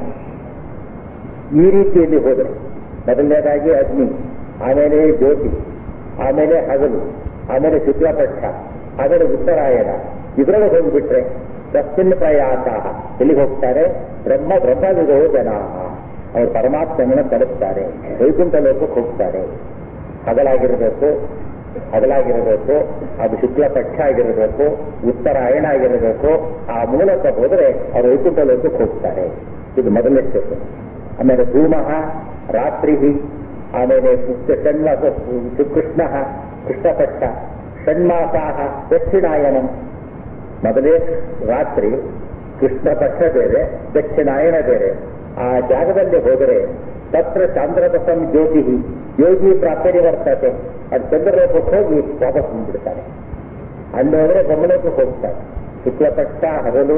Speaker 1: ಈ ರೀತಿಯಲ್ಲಿ ಹೋದರೆ ಮೊದಲನೇದಾಗಿ ಅಗ್ನಿ ಆಮೇಲೆ ಜ್ಯೋತಿ ಆಮೇಲೆ ಹಗಲು ಆಮೇಲೆ ಶುಕ್ಲಪಕ್ಷ ಆಮೇಲೆ ಉತ್ತರಾಯಣ ಇದರೊಳಗೆ ಹೋಗಿಬಿಟ್ರೆ ತಸ್ಮಿನ್ ಪ್ರಯಾಸ ಎಲ್ಲಿಗೆ ಹೋಗ್ತಾರೆ ಬ್ರಹ್ಮ ಬ್ರಹ್ಮವಿದೋ ಜನ ಅವರು ಪರಮಾತ್ಮನ ತಲುಪ್ತಾರೆ ವೈಕುಂಠ ಲೋಕಕ್ಕೆ ಹೋಗ್ತಾರೆ ಹಗಲಾಗಿರಬೇಕು ಹಗಲಾಗಿರಬೇಕು ಅದು ಶುಕ್ಲ ಪಕ್ಷ ಆಗಿರಬೇಕು ಉತ್ತರಾಯಣ ಆಗಿರಬೇಕು ಆ ಮೂಲಕ ಹೋದರೆ ಅವರು ವೈಕುಂಠ ಲೋಕಕ್ಕೆ ಹೋಗ್ತಾರೆ ಇದು ಮೊದಲನೇ ಸ್ಟೆಪ್ ಆಮೇಲೆ ಧೂಮಃ ರಾತ್ರಿ ಆಮೇಲೆ ಷಣ್ಮಾಸ ಕೃಷ್ಣ ಕೃಷ್ಣಪಕ್ಷ ಷಣ್ಮಾಸಾಹ ದಕ್ಷಿಣಾಯನಂ ಮೊದಲೇ ರಾತ್ರಿ ಕೃಷ್ಣ ಪಕ್ಷ ಬೇರೆ ದಕ್ಷಿಣಾಯನ ಬೇರೆ ಆ ಜಾಗದಲ್ಲಿ ಹೋದರೆ ತತ್ರ ಚಾಂದ್ರಪಸಂ ಜ್ಯೋತಿ ಯೋಗಿ ಪ್ರಾಪ್ತಿ ವರ್ತತೆ ಅದು ಚಂದ್ರಲೋಕಕ್ಕೆ ಹೋಗಿ ವಾಪಸ್ ಬಂದ್ಬಿಡ್ತಾರೆ ಅಲ್ಲಿ ಹೋದರೆ ಗಮನಕ್ಕೆ ಹೋಗ್ತಾರೆ ಶುಕ್ಲಪಕ್ಷ ಹಗಲು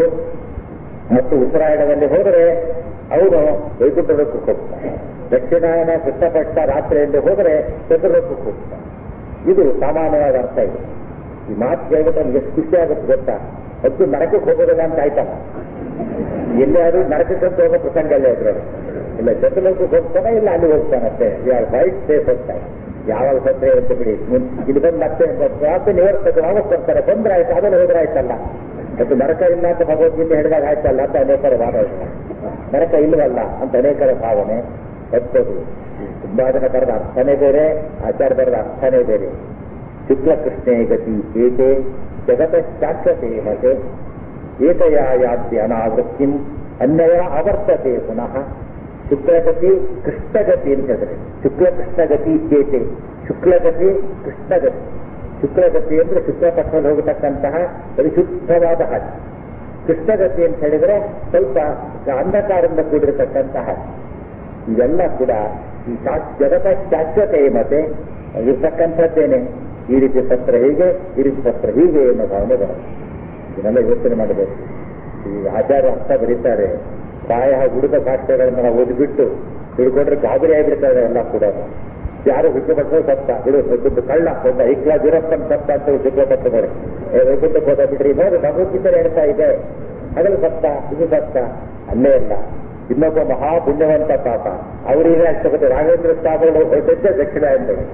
Speaker 1: ಮತ್ತು ಉತ್ತರಾಯಣದಲ್ಲಿ ಹೋದರೆ ಅವನು ವೈಕುಂಠಲೋಕಕ್ಕೆ ಹೋಗ್ತಾರೆ ದಕ್ಷಿಣಾಯನ ಕೃಷ್ಣಪಕ್ಷ ರಾತ್ರಿಯಲ್ಲಿ ಹೋದರೆ ಚಂದ್ರಲೋಕಕ್ಕೆ ಹೋಗ್ತಾರೆ ಇದು ಸಾಮಾನ್ಯವಾದ ಅರ್ಥ ಇದೆ ಈ ಮಾತು ಕೇಳಿದ್ರೆ ನಮ್ಗೆ ಎಷ್ಟು ಖುಷಿ ಆಗುತ್ತೆ ಗೊತ್ತಾ ಅದು ನರಕಕ್ಕೆ ಹೋಗೋದಿಲ್ಲ ಅಂತ ಆಯ್ತಲ್ಲ ಎಲ್ಲಿಯಾದ್ರೂ ನರಕಕ್ಕೆ ಅಂತ ಹೋಗೋ ಪ್ರಸಂಗ ಇಲ್ಲ ಇದ್ರಲ್ಲಿ ಇಲ್ಲ ಚಂದ್ರಲೋಕಕ್ಕೆ ಹೋಗ್ತಾನೆ ಇಲ್ಲ ಅಲ್ಲಿ ಹೋಗ್ತಾನಂತೆ ಯಾರು ವೈಟ್ ಸೇಫ್ ಹೋಗ್ತಾನೆ ಯಾವಾಗ ಸತ್ರೆ ಇರುತ್ತೆ ಬಿಡಿ ಮುನ್- ಇಲ್ಲಿ ಬಂದು ಮತ್ತೆ ಮತ್ತೆ ನಿವರ್ತಕ್ಕೆ ವಾಪಸ್ ಬರ್ತಾರೆ ಬಂದ್ರೆ ಆಯ್ತು ಅದನ್ನು ಹೋದ್ರೆ ಆಯ್ತಲ್ಲ ಮತ್ತು ನರಕ ಇಲ್ಲ ಅಂತ ಭಗವದ್ಗೀತೆ ಹೇಳಿದಾಗ ಆಯ್ತಲ್ಲ ಅಂತ ಅನೇಕರ ವಾದ ಇದೆ. ನರಕ ಇಲ್ಲವಲ್ಲ ಅಂತ ಅನೇಕರ ಭಾವನೆ ತಪ್ಪದು ತುಂಬಾ ಜನ ಬರೆದ ಅರ್ಥನೇ ಬೇರೆ ಆಚಾರ ಬರೆದ ಅರ್ಥನೇ ಬೇರೆ ಶುಕ್ಲ ಕೃಷ್ಣೇ ಗತಿ ಏಕೆ ಜಗತ ಶಾಶ್ವತೆ ಮತೆ ಏಕಯಾ ಯಾತಿ ಅನಾವೃತ್ತಿ ಅನ್ಯಯ ಆವರ್ತತೆ ಪುನಃ ಶುಕ್ಲಗತಿ ಕೃಷ್ಣಗತಿ ಅಂತ ಹೇಳಿದ್ರೆ ಶುಕ್ಲ ಕೃಷ್ಣಗತಿ ಏಕೆ ಶುಕ್ಲಗತಿ ಕೃಷ್ಣಗತಿ ಶುಕ್ಲಗತಿ ಅಂದ್ರೆ ಶುಕ್ಲ ಪಕ್ಷದಲ್ಲಿ ಹೋಗತಕ್ಕಂತಹ ಪರಿಶುದ್ಧವಾದ ಹಾಗೆ ಕೃಷ್ಣಗತಿ ಅಂತ ಹೇಳಿದ್ರೆ ಸ್ವಲ್ಪ ಅಂಧಕಾರದಿಂದ ಕೂಡಿರತಕ್ಕಂತಹ ಇವೆಲ್ಲ ಕೂಡ ಈ ಶಾ- ಜಗತ ಶಾಶ್ವತೆ ಮತ್ತೆ ಇರ್ತಕ್ಕಂಥದ್ದೇನೆ ಈ ರೀತಿ ಸತ್ರ ಹೀಗೆ ಈ ರೀತಿ ಸತ್ರ ಹೀಗೆ ಅನ್ನೋ ಭಾವನೆ ಬರುತ್ತೆ ಇದನ್ನೆಲ್ಲ ಯೋಚನೆ ಮಾಡಬೇಕು ಈ ಆಚಾರ್ಯ ಅರ್ಥ ಬರೀತಾರೆ ಪ್ರಾಯ ಹುಡುಗ ಭಾಷೆಗಳನ್ನ ನಾವು ಓದಿಬಿಟ್ಟು ತಿಳ್ಕೊಂಡ್ರೆ ಗಾಬರಿ ಆಗಿಬಿಡ್ತಾರೆ ಎಲ್ಲ ಕೂಡ ಯಾರು ಹುಟ್ಟುಪಟ್ಟು ಸತ್ತ ಬಿಡು ಹುಟ್ಟು ಕಳ್ಳ ಒಬ್ಬ ಐಕ್ಲಾ ವೀರಪ್ಪನ್ ಸತ್ತ ಅಂತ ಹುಟ್ಟುಪಟ್ಟಿದ್ದಾರೆ ವೈಕುಂಠಕ್ಕೆ ಹೋದ ಬಿಡ್ರಿ ನೋಡಿ ಭಗವದ್ಗೀತೆ ಹೇಳ್ತಾ ಇದೆ ಹಗಲು ಸತ್ತ ಇದು ಸತ್ತ ಅಲ್ಲೇ ಇಲ್ಲ ಇನ್ನೊಬ್ಬ ಮಹಾ ಪುಣ್ಯವಂತ ಪಾಪ ಅವರಿಗೆ ಆಗ್ತಕ್ಕಂಥ ರಾಘವೇಂದ್ರ ಸ್ವಾಮಿಗಳು ಹೊರಟಿದ್ದೆ ದಕ್ಷಿಣಾಯನದಲ್ಲಿ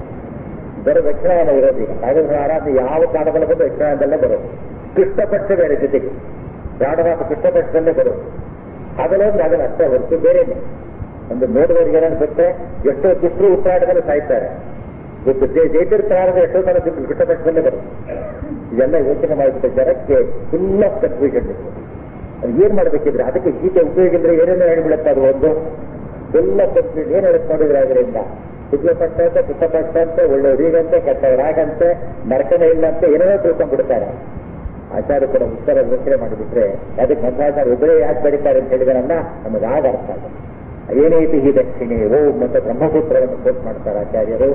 Speaker 1: ಬರೋ ದಕ್ಷಿಣಾಯನ ಇರೋದೀಗ ರಾಘವೇಂದ್ರ ಆರಾಧನೆ ಯಾವ ಕಾಲದಲ್ಲಿ ಬಂದು ದಕ್ಷಿಣಾಯನದಲ್ಲೇ ಬರೋದು ಕೃಷ್ಣ ಪಕ್ಷ ಬೇರೆ ಜೊತೆಗೆ ಪ್ರಾಣವಾಸ ಕೃಷ್ಣ ಪಕ್ಷದಲ್ಲೇ ಬರೋದು ಹಗಲೊಂದು ಹಗಲು ಅಷ್ಟೇ ಹೊರತು ಬೇರೆನೆ ಒಂದು ನೋಡುವವರಿಗೆ ಏನನ್ಸುತ್ತೆ ಎಷ್ಟೋ ದುಷ್ಟರು ಉತ್ತರಾಟದಲ್ಲಿ ಸಾಯ್ತಾರೆ ಇವತ್ತು ಜಯತೀರ್ಥಾರದ ಎಷ್ಟೋ ತರ ಬಿಟ್ಟಪಟ್ಟದಲ್ಲೇ ಬರುತ್ತೆ ಇದೆಲ್ಲ ಯೋಚನೆ ಮಾಡಿಬಿಟ್ಟ ಜನಕ್ಕೆ ಫುಲ್ ಆಫ್ ಕನ್ಫ್ಯೂಷನ್ ಅದು ಏನ್ ಮಾಡ್ಬೇಕಿದ್ರೆ ಅದಕ್ಕೆ ಗೀತೆ ಉಪಯೋಗ ಇದ್ರೆ ಏನೇನೋ ಹೇಳ್ಬಿಡುತ್ತೆ ಅದು ಒಂದು ಫುಲ್ ಆಫ್ ಕನ್ಫ್ಯೂಷನ್ ಏನ್ ಹೇಳಕ್ ನೋಡಿದ್ರೆ ಅದರಿಂದ ಶುಕ್ಲಪಟ್ಟ ಅಂತ ಪುಟ್ಟಪಟ್ಟ ಅಂತ ಒಳ್ಳೆಯವರಿಗಂತೆ ಕೆಟ್ಟವರಾಗಂತೆ ನರಕನೇ ಇಲ್ಲ ಅಂತ ಏನೇನೋ ತಿಳ್ಕೊಂಡ್ಬಿಡ್ತಾರೆ ಆಚಾರ್ಯ ಕೂಡ ಉತ್ತರ ಯೋಚನೆ ಮಾಡಿಬಿಟ್ರೆ ಅದಕ್ಕೆ ಮಧ್ವಾಚಾರ್ಯ ಒಬ್ಬರೇ ಯಾಕೆ ಬರೀತಾರೆ ಅಂತ ಹೇಳಿದಾರಲ್ಲ ನಮಗೆ ಆಗ ಅರ್ಥ ಆಗುತ್ತೆ ಏನೈತಿ ಈ ದಕ್ಷಿಣೆ ಓ ಮತ್ತೆ ಬ್ರಹ್ಮಸೂತ್ರವನ್ನು ಕೋಟ್ ಮಾಡ್ತಾರೆ ಆಚಾರ್ಯರು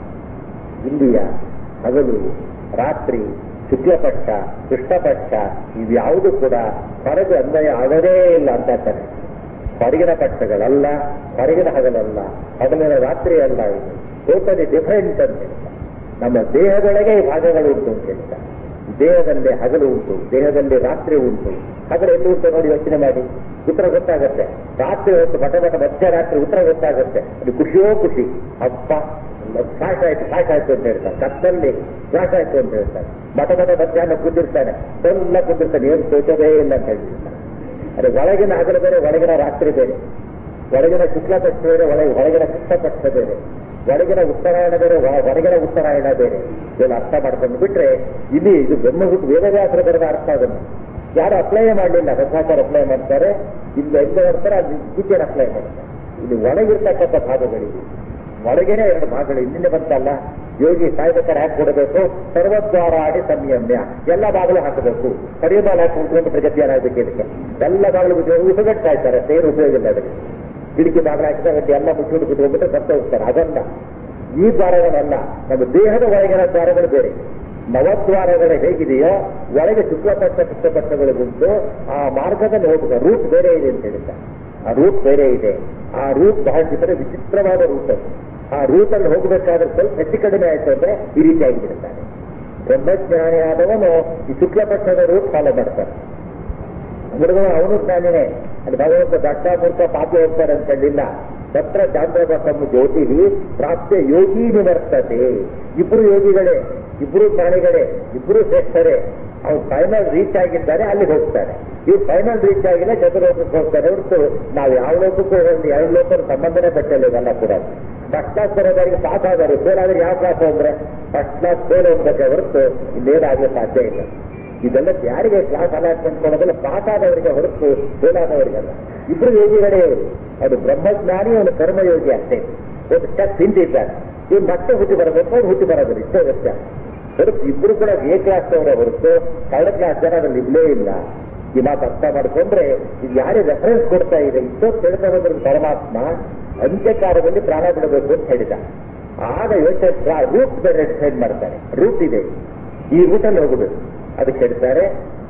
Speaker 1: ಇಂಡಿಯ ಹಗಲು ರಾತ್ರಿ ಶುಕ್ಲಪಕ್ಷ ಕೃಷ್ಣಪಕ್ಷ ಇವ್ಯಾವುದು ಕೂಡ ಹೊರಗೆ ಅನ್ವಯ ಆಗದೇ ಇಲ್ಲ ಅಂತ ಹೇಳ್ತಾರೆ ಹೊರಗಿನ ಪಕ್ಷಗಳಲ್ಲ ಹೊರಗಿನ ಹಗಲಲ್ಲ ಹಗಲಿನ ರಾತ್ರಿ ಅಲ್ಲ ಇದು ಟೋಟಲಿ ಡಿಫರೆಂಟ್ ಅಂತ ಹೇಳ್ತಾರೆ ನಮ್ಮ ದೇಹದೊಳಗೆ ಈ ಭಾಗಗಳು ಉಂಟು ಅಂತ ಹೇಳ್ತಾರೆ ದೇಹದಲ್ಲಿ ಹಗಲು ಉಂಟು ದೇಹದಲ್ಲಿ ರಾತ್ರಿ ಉಂಟು ಹಗಲು ಎಲ್ಲಿ ಉಂಟು ನೋಡಿ ಯೋಚನೆ ಮಾಡಿ ಉತ್ತರ ಗೊತ್ತಾಗುತ್ತೆ ರಾತ್ರಿ ಹೊತ್ತು ಬಟ ಬಟ ಮಧ್ಯರಾತ್ರಿ ಉತ್ತರ ಗೊತ್ತಾಗುತ್ತೆ ಅದು ಖುಷಿಯೋ ಖುಷಿ ಅಪ್ಪ ಸಾಕಾಯ್ತು ಸಾಕಾಯ್ತು ಅಂತ ಹೇಳ್ತಾರೆ ಕತ್ತಲ್ಲಿ ಸಾಕಾಯ್ತು ಅಂತ ಹೇಳ್ತಾರೆ ಬಟ ಬಟ ಮಧ್ಯಾಹ್ನ ಕುಂದಿರ್ತಾನೆ ಎಲ್ಲ ಕುಂದಿರ್ತಾನೆ ಏನು ಸೋಚೋದೇ ಇಲ್ಲ ಅಂತ ಹೇಳ್ತಿರ್ತಾನೆ ಅದೇ ಒಳಗಿನ ಹಗಲು ಬೇರೆ ಒಳಗಿನ ರಾತ್ರಿ ಬೇರೆ ಒಳಗಿನ ಶುಕ್ಲಪಕ್ಷ ಬೇರೆ ಒಳಗೆ ಹೊರಗಿನ ಕೃಷ್ಣಪಕ್ಷ ಬೇರೆ ಒಳಗಿನ ಉತ್ತರಾಯಣ ಬೇರೆ ಹೊ- ಹೊರಗಿನ ಉತ್ತರಾಯಣ ಬೇರೆ ಇದೆಲ್ಲ ಅರ್ಥ ಮಾಡ್ಕೊಂಡು ಬಿಟ್ರೆ ಇಲ್ಲಿ ಇದು ಬ್ರಹ್ಮಗುಟ್ಟು ವೇದವ್ಯಾಸರ ಬರೆದ ಅರ್ಥ ಅದನ್ನು ಯಾರು ಅಪ್ಲೈ ಮಾಡಲಿಲ್ಲ ರಥಾಚಾರ ಅಪ್ಲೈ ಮಾಡ್ತಾರೆ ಇಲ್ಲಿ ಎಂದ ಬರ್ತಾರೆ ಅದು ಗೀತೆಯನ್ನು ಅಪ್ಲೈ ಮಾಡ್ತಾರೆ ಇಲ್ಲಿ ಒಳಗಿರ್ತಕ್ಕಂಥ ಭಾಗಗಳಿವೆ ಒಳಗೇನೆ ಎರಡು ಭಾಗಗಳು ಇನ್ನಿಂದ ಬಂತಲ್ಲ ಯೋಗಿ ಸಾಯ್ಬೇಕಾದ್ರೆ ಹಾಕಿ ಕೊಡಬೇಕು ಸರ್ವದ್ವಾರ ಆಡಿ ಸಂಯಮ್ಯ ಎಲ್ಲ ಬಾಗಿಲು ಹಾಕಬೇಕು ಕಡಿಮೆ ಹಾಕಿ ಕುತ್ಕೊಂಡು ಪ್ರಗತಿ ಏನಾಗಬೇಕು ಇದಕ್ಕೆ ಎಲ್ಲ ಬಾಗಿಲು ಉಪಗಟ್ಟ ಇರ್ತಾರೆ ಏನು ಉಪಯೋಗ ಇಲ್ಲ ಅದಕ್ಕೆ ಕಿಟಕಿ ಬಾಗಿಲು ಹಾಕಿದಾಗ ಅದು ಎಲ್ಲ ಮುಚ್ಚಿಟ್ಟು ಕುತ್ಕೊಂಡ್ಬಿಟ್ಟು ಸತ್ತ ಹೋಗ್ತಾರೆ ಅದಲ್ಲ ಈ ದ್ವಾರಗಳಲ್ಲ ನಮ್ಮ ದೇಹದ ಒಳಗಿನ ದ್ವಾರಗಳು ಬೇರೆ ನವದ್ವಾರಗಳು ಹೇಗಿದೆಯೋ ಒಳಗೆ ಶುಕ್ಲಪಕ್ಷ ಕೃಷ್ಣಪಕ್ಷಗಳು ಉಂಟು ಆ ಮಾರ್ಗದಲ್ಲಿ ಹೋಗುವ ರೂಟ್ ಬೇರೆ ಇದೆ ಅಂತ ಹೇಳಿದ್ದಾರೆ ಆ ರೂಟ್ ಬೇರೆ ಇದೆ ಆ ರೂಟ್ ಬಹಳ ಚಿತ್ರ ವಿಚಿತ್ರವಾದ ರೂಟ್ ಅದು ಆ ರೂಟಲ್ಲಿ ಹೋಗಬೇಕಾದ್ರೆ ಸ್ವಲ್ಪ ಹೆಚ್ಚು ಕಡಿಮೆ ಆಯ್ತು ಅಂದ್ರೆ ಈ ರೀತಿ ಆಗಿಬಿಡುತ್ತಾನೆ ಬ್ರಹ್ಮಜ್ಞಾನಿ ಆದವನು ಈ ಶುಕ್ಲಪಕ್ಷದ ರೂಟ್ ಫಾಲೋ ಮಾಡ್ತಾನೆ ಹುಡುಗನು ಅವನು ಜ್ಞಾನಿನೇ ಅದು ಭಗವಂತ ದಟ್ಟಾಮೂರ್ತ ಪಾಪಿ ಹೋಗ್ತಾರೆ ಅಂತ ಹೇಳಿಲ್ಲ ತತ್ರ ಚಾಂದ್ರಬಸಮ್ಮ ಜ್ಯೋತಿ ಪ್ರಾಪ್ತ ಯೋಗಿ ನಿವರ್ತತೆ ಇಬ್ರು ಯೋಗಿಗಳೇ ಇಬ್ರು ಪ್ರಾಣಿಗಳೇ ಇಬ್ರು ಶ್ರೇಷ್ಠರೇ ಅವ್ರು ಫೈನಲ್ ರೀಚ್ ಆಗಿದ್ದಾರೆ ಅಲ್ಲಿಗೆ ಹೋಗ್ತಾರೆ ಇವ್ರು ಫೈನಲ್ ರೀಚ್ ಆಗಿಲ್ಲ ಚತುರ್ಲೋಕಕ್ಕೆ ಹೋಗ್ತಾರೆ ಹೊರತು ನಾವು ಯಾವ ಲೋಕಕ್ಕೂ ಹೋಗಿ ಎರಡು ಲೋಕದ ಸಂಬಂಧನೇ ಪಟ್ಟಿಲ್ಲ ಇವೆಲ್ಲ ಕೂಡ ಫಸ್ಟ್ ಕ್ಲಾಸ್ ಬರೋದಾರಿಗೆ ಪಾಸ್ ಆದಾರೆ ಫೇಲ್ ಆದ್ರೆ ಯಾವ ಕ್ಲಾಸ್ ಅಂದ್ರೆ ಫಸ್ಟ್ ಕ್ಲಾಸ್ ಫೇಲ್ ಹೋಗ್ಬೇಕೆ ಹೊರತು ಇನ್ನೇನಾಗಲಿ ಸಾಧ್ಯ ಇಲ್ಲ ಇದೆಲ್ಲ ಯಾರಿಗೆ ಕ್ಲಾಸ್ ಅಲಾಟ್ಮೆಂಟ್ ಕೊಡೋದಿಲ್ಲ ಪಾಸ್ ಆದವರಿಗೆ ಹೊರತು ಫೇಲ್ ಆದವರಿಗಲ್ಲ ಇಬ್ರು ಯೋಗಿಗಳೇ ಇವರು ಅದು ಬ್ರಹ್ಮಜ್ಞಾನಿ ಅವನು ಕರ್ಮಯೋಗಿ ಅಷ್ಟೇ ಒಂದು ಸ್ಟೆಪ್ ಹಿಂದಿದ್ದಾರೆ ಇವ್ರು ಮತ್ತೆ ಹುಟ್ಟಿ ಬರಬೇಕು ಅವ್ರು ಹುಟ್ಟಿ ಬರೋದಿಲ್ಲ ಇಷ್ಟೇ ವ್ಯತ್ಯಾಸ ಹೊರತು ಇಬ್ರು ಕೂಡ ಎ ಕ್ಲಾಸ್ ಅವರೇ ಹೊರತು ಥರ್ಡ್ ಕ್ಲಾಸ್ ಜನ ಅದ್ರಲ್ಲಿ ಇಲ್ಲೇ ಇಲ್ಲ ಈ ಮಾತು ಅರ್ಥ ಮಾಡ್ಕೊಂಡ್ರೆ ಇದು ಯಾರೇ ರೆಫರೆನ್ಸ್ ಕೊಡ್ತಾ ಇದೆ ಇಷ್ಟೊತ್ತು ಹೇಳ್ತಾ ಬಂದ್ರೆ ಪರಮಾತ್ಮ ಅಂತ್ಯಕಾಲದಲ್ಲಿ ಪ್ರಾಣ ಬಿಡಬೇಕು ಅಂತ ಹೇಳಿದ ಆಗ ಯೋಚನೆ ರೂಟ್ ಬೇರೆ ಡಿಸೈಡ್ ಮಾಡ್ತಾರೆ ರೂಟ್ ಇದೆ ಈ ರೂಟಲ್ಲಿ ಹೋಗಬೇಕು ಅದಕ್ಕೆ ಹೇಳ್ತಾರೆ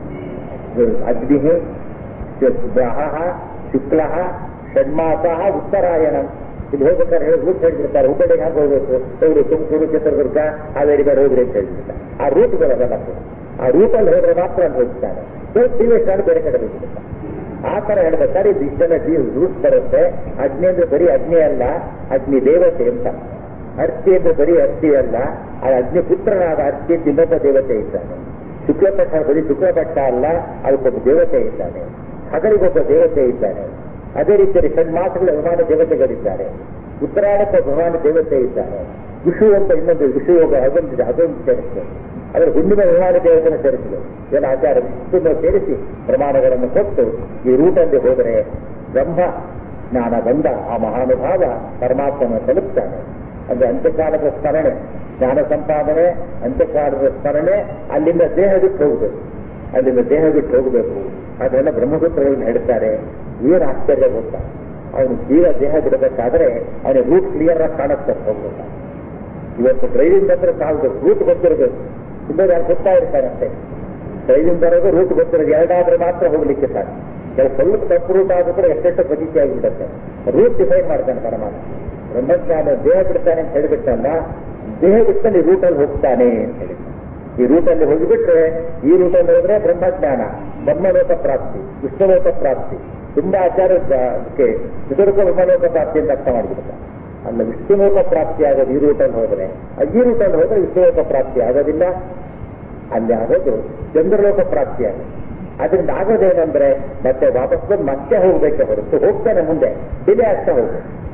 Speaker 1: ಅಗ್ನಿ ಗ್ರಹ ಶುಕ್ಲ ಷಣ್ಮಾಸ ಉತ್ತರಾಯಣ ಇಲ್ಲಿ ಹೋಗ್ಬೇಕಾದ್ರೆ ಹೇಳಿ ರೂಟ್ ಹೇಳ್ಬಿಡ್ತಾರೆ ಹುಬ್ಬಳ್ಳಿಗೆ ಹಾಗೆ ಹೋಗ್ಬೇಕು ಹೋಗ್ರಿ ತುಮಕೂರು ಚಿತ್ರದುರ್ಗ ಹಾವೇರಿ ಬೇರೆ ಹೋಗ್ರಿ ಅಂತ ಹೇಳ್ಬಿಡ್ತಾರೆ ಆ ರೂಟ್ ಬರೋದಲ್ಲ ಆ ರೂಟಲ್ಲಿ ಹೋದ್ರೆ ಮಾತ್ರ ಅಲ್ಲಿ ಹೋಗ್ತಾರೆ ಟಿವಿ ಬೇರೆ ಕಡೆ ಹೋಗ್ಬಿಡ್ತಾರೆ ಆ ತರ ಹೇಳ್ಬೇಕಾದ್ರೆ ಇದು ಇಷ್ಟೆಲ್ಲ ರೂಟ್ ಬರುತ್ತೆ ಅಗ್ನಿ ಅಂದ್ರೆ ಬರೀ ಅಗ್ನಿ ಅಲ್ಲ ಅಗ್ನಿ ದೇವತೆ ಅಂತ ಅರ್ತಿ ಅಂದ್ರೆ ಬರೀ ಅರ್ತಿ ಅಲ್ಲ ಆ ಅಗ್ನಿ ಪುತ್ರನಾದ ಅರ್ತಿ ಅಂತ ಇನ್ನೊಬ್ಬ ದೇವತೆ ಇದ್ದಾನೆ ಶುಕ್ಲಪಕ್ಷ ಬರೀ ಶುಕ್ಲಪಕ್ಷ ಅಲ್ಲ ಅದಕ್ಕೊಬ್ಬ ದೇವತೆ ಇದ್ದಾನೆ ಹಗಲಿಗೊಬ್ಬ ದೇವತೆ ಇದ್ದಾನೆ ಅದೇ ರೀತಿಯಲ್ಲಿ ಷಣ್ಮಾಸಗಳ ವಿಮಾನ ದೇವತೆಗಳಿದ್ದಾರೆ ಉತ್ತರಾಯಣಕ್ಕೆ ಭಗವಾನ ದೇವತೆ ಇದ್ದಾನೆ ವಿಷು ಅಂತ ಇನ್ನೊಂದು ವಿಷಯೋಗ ಅದೊಂದಿದೆ ಅದೊಂದು ಸೇರಿಸಿದೆ ಅದರ ಹುಣ್ಣಿಮೆ ವಿಮಾನ ದೇವತೆನ ಸೇರಿಸಿದೆ ಎಲ್ಲ ಆಚಾರ ಇಷ್ಟನ್ನು ಸೇರಿಸಿ ಪ್ರಮಾಣಗಳನ್ನು ಕೊಟ್ಟು ಈ ರೂಟಲ್ಲಿ ಹೋದರೆ ಬ್ರಹ್ಮ ಜ್ಞಾನ ಬಂದ ಆ ಮಹಾನುಭಾವ ಪರಮಾತ್ಮನ ತಲುಪ್ತಾನೆ ಅಂದ್ರೆ ಅಂತ್ಯಕಾಲದ ಸ್ಮರಣೆ ಜ್ಞಾನ ಸಂಪಾದನೆ ಅಂತ್ಯಕಾಲದ ಸ್ಮರಣೆ ಅಲ್ಲಿಂದ ದೇಹ ಬಿಟ್ಟು ಹೋಗಬೇಕು ಅಲ್ಲಿಂದ ದೇಹ ಬಿಟ್ಟು ಹೋಗಬೇಕು ಅದೆಲ್ಲ ಬ್ರಹ್ಮಸೂತ್ರಗಳನ್ನು ಹೇಳ್ತಾರೆ ಏನು ಆಶ್ಚರ್ಯ ಗೊತ್ತಾ ಅವನು ಜೀವ ದೇಹ ಬಿಡಬೇಕಾದ್ರೆ ಅವನ ರೂಟ್ ಕ್ಲಿಯರ್ ಆಗಿ ಕಾಣುತ್ತೆ ಹೋಗ್ಬೇಕು ಇವತ್ತು ಡ್ರೈವಿಂಗ್ ಬಂದ್ರೆ ಸಾಲದು ರೂಟ್ ಗೊತ್ತಿರಬೇಕು ಇನ್ನೊಂದು ಯಾರು ಗೊತ್ತಾ ಇರ್ತಾರಂತೆ ಡ್ರೈವಿಂಗ್ ಬರೋದು ರೂಟ್ ಗೊತ್ತಿರೋದು ಎರಡಾದ್ರೆ ಮಾತ್ರ ಹೋಗ್ಲಿಕ್ಕೆ ಸಾಕು ಕೆಲವು ಸ್ವಲ್ಪ ತಪ್ಪು ರೂಟ್ ಆದ್ರೂ ಕೂಡ ಎಷ್ಟೆಷ್ಟು ಪಜಿತಿ ಆಗಿಬಿಡುತ್ತೆ ರೂಟ್ ಡಿಫೈನ್ ಮಾಡ್ತಾನೆ ಪರಮಾತ್ಮ ಬ್ರಹ್ಮಜ್ಞಾನ ದೇಹ ಬಿಡ್ತಾನೆ ಅಂತ ಹೇಳಿಬಿಟ್ಟಲ್ಲ ದೇಹ ಬಿಟ್ಟಲ್ಲಿ ರೂಟಲ್ಲಿ ಹೋಗ್ತಾನೆ ಅಂತ ಹೇಳಿ ಈ ರೂಟಲ್ಲಿ ಹೋಗಿಬಿಟ್ರೆ ಈ ರೂಟಲ್ಲಿ ಹೋದ್ರೆ ಬ್ರಹ್ಮಜ್ಞಾನ ಬ್ರಹ್ಮಲೋಕ ಪ್ರಾಪ್ತಿ ವಿಷ್ಣುಲೋಕ ಪ್ರಾಪ್ತಿ ತುಂಬಾ ಆಚಾರಕ್ಕೆ ಚತುರ್ಕ ಬ್ರಹ್ಮಲೋಕ ಪ್ರಾಪ್ತಿ ಅಂತ ಅರ್ಥ ಮಾಡಿಬಿಡ್ತಾರೆ ಅಲ್ಲ ವಿಷ್ಣುಲೋಕ ಪ್ರಾಪ್ತಿ ಆಗೋದು ಈ ರೂಟಲ್ಲಿ ಹೋದ್ರೆ ಆ ಈ ರೂಟಲ್ಲಿ ಹೋದ್ರೆ ವಿಷ್ಣುಲೋಕ ಪ್ರಾಪ್ತಿ ಆಗೋದಿಲ್ಲ ಅಲ್ಲಿ ಆಗೋದು ಚಂದ್ರಲೋಕ ಪ್ರಾಪ್ತಿ ಆಗುತ್ತೆ ಅದರಿಂದ ಆಗೋದೇನಂದ್ರೆ ಮತ್ತೆ ವಾಪಸ್ ಬಂದು ಮತ್ತೆ ಹೋಗ್ಬೇಕೆ ಹೊರತು ಹೋಗ್ತಾನೆ ಮುಂದೆ ಡಿಲೇ ಆಗ್ತಾ ಹೋಗುತ್ತೆ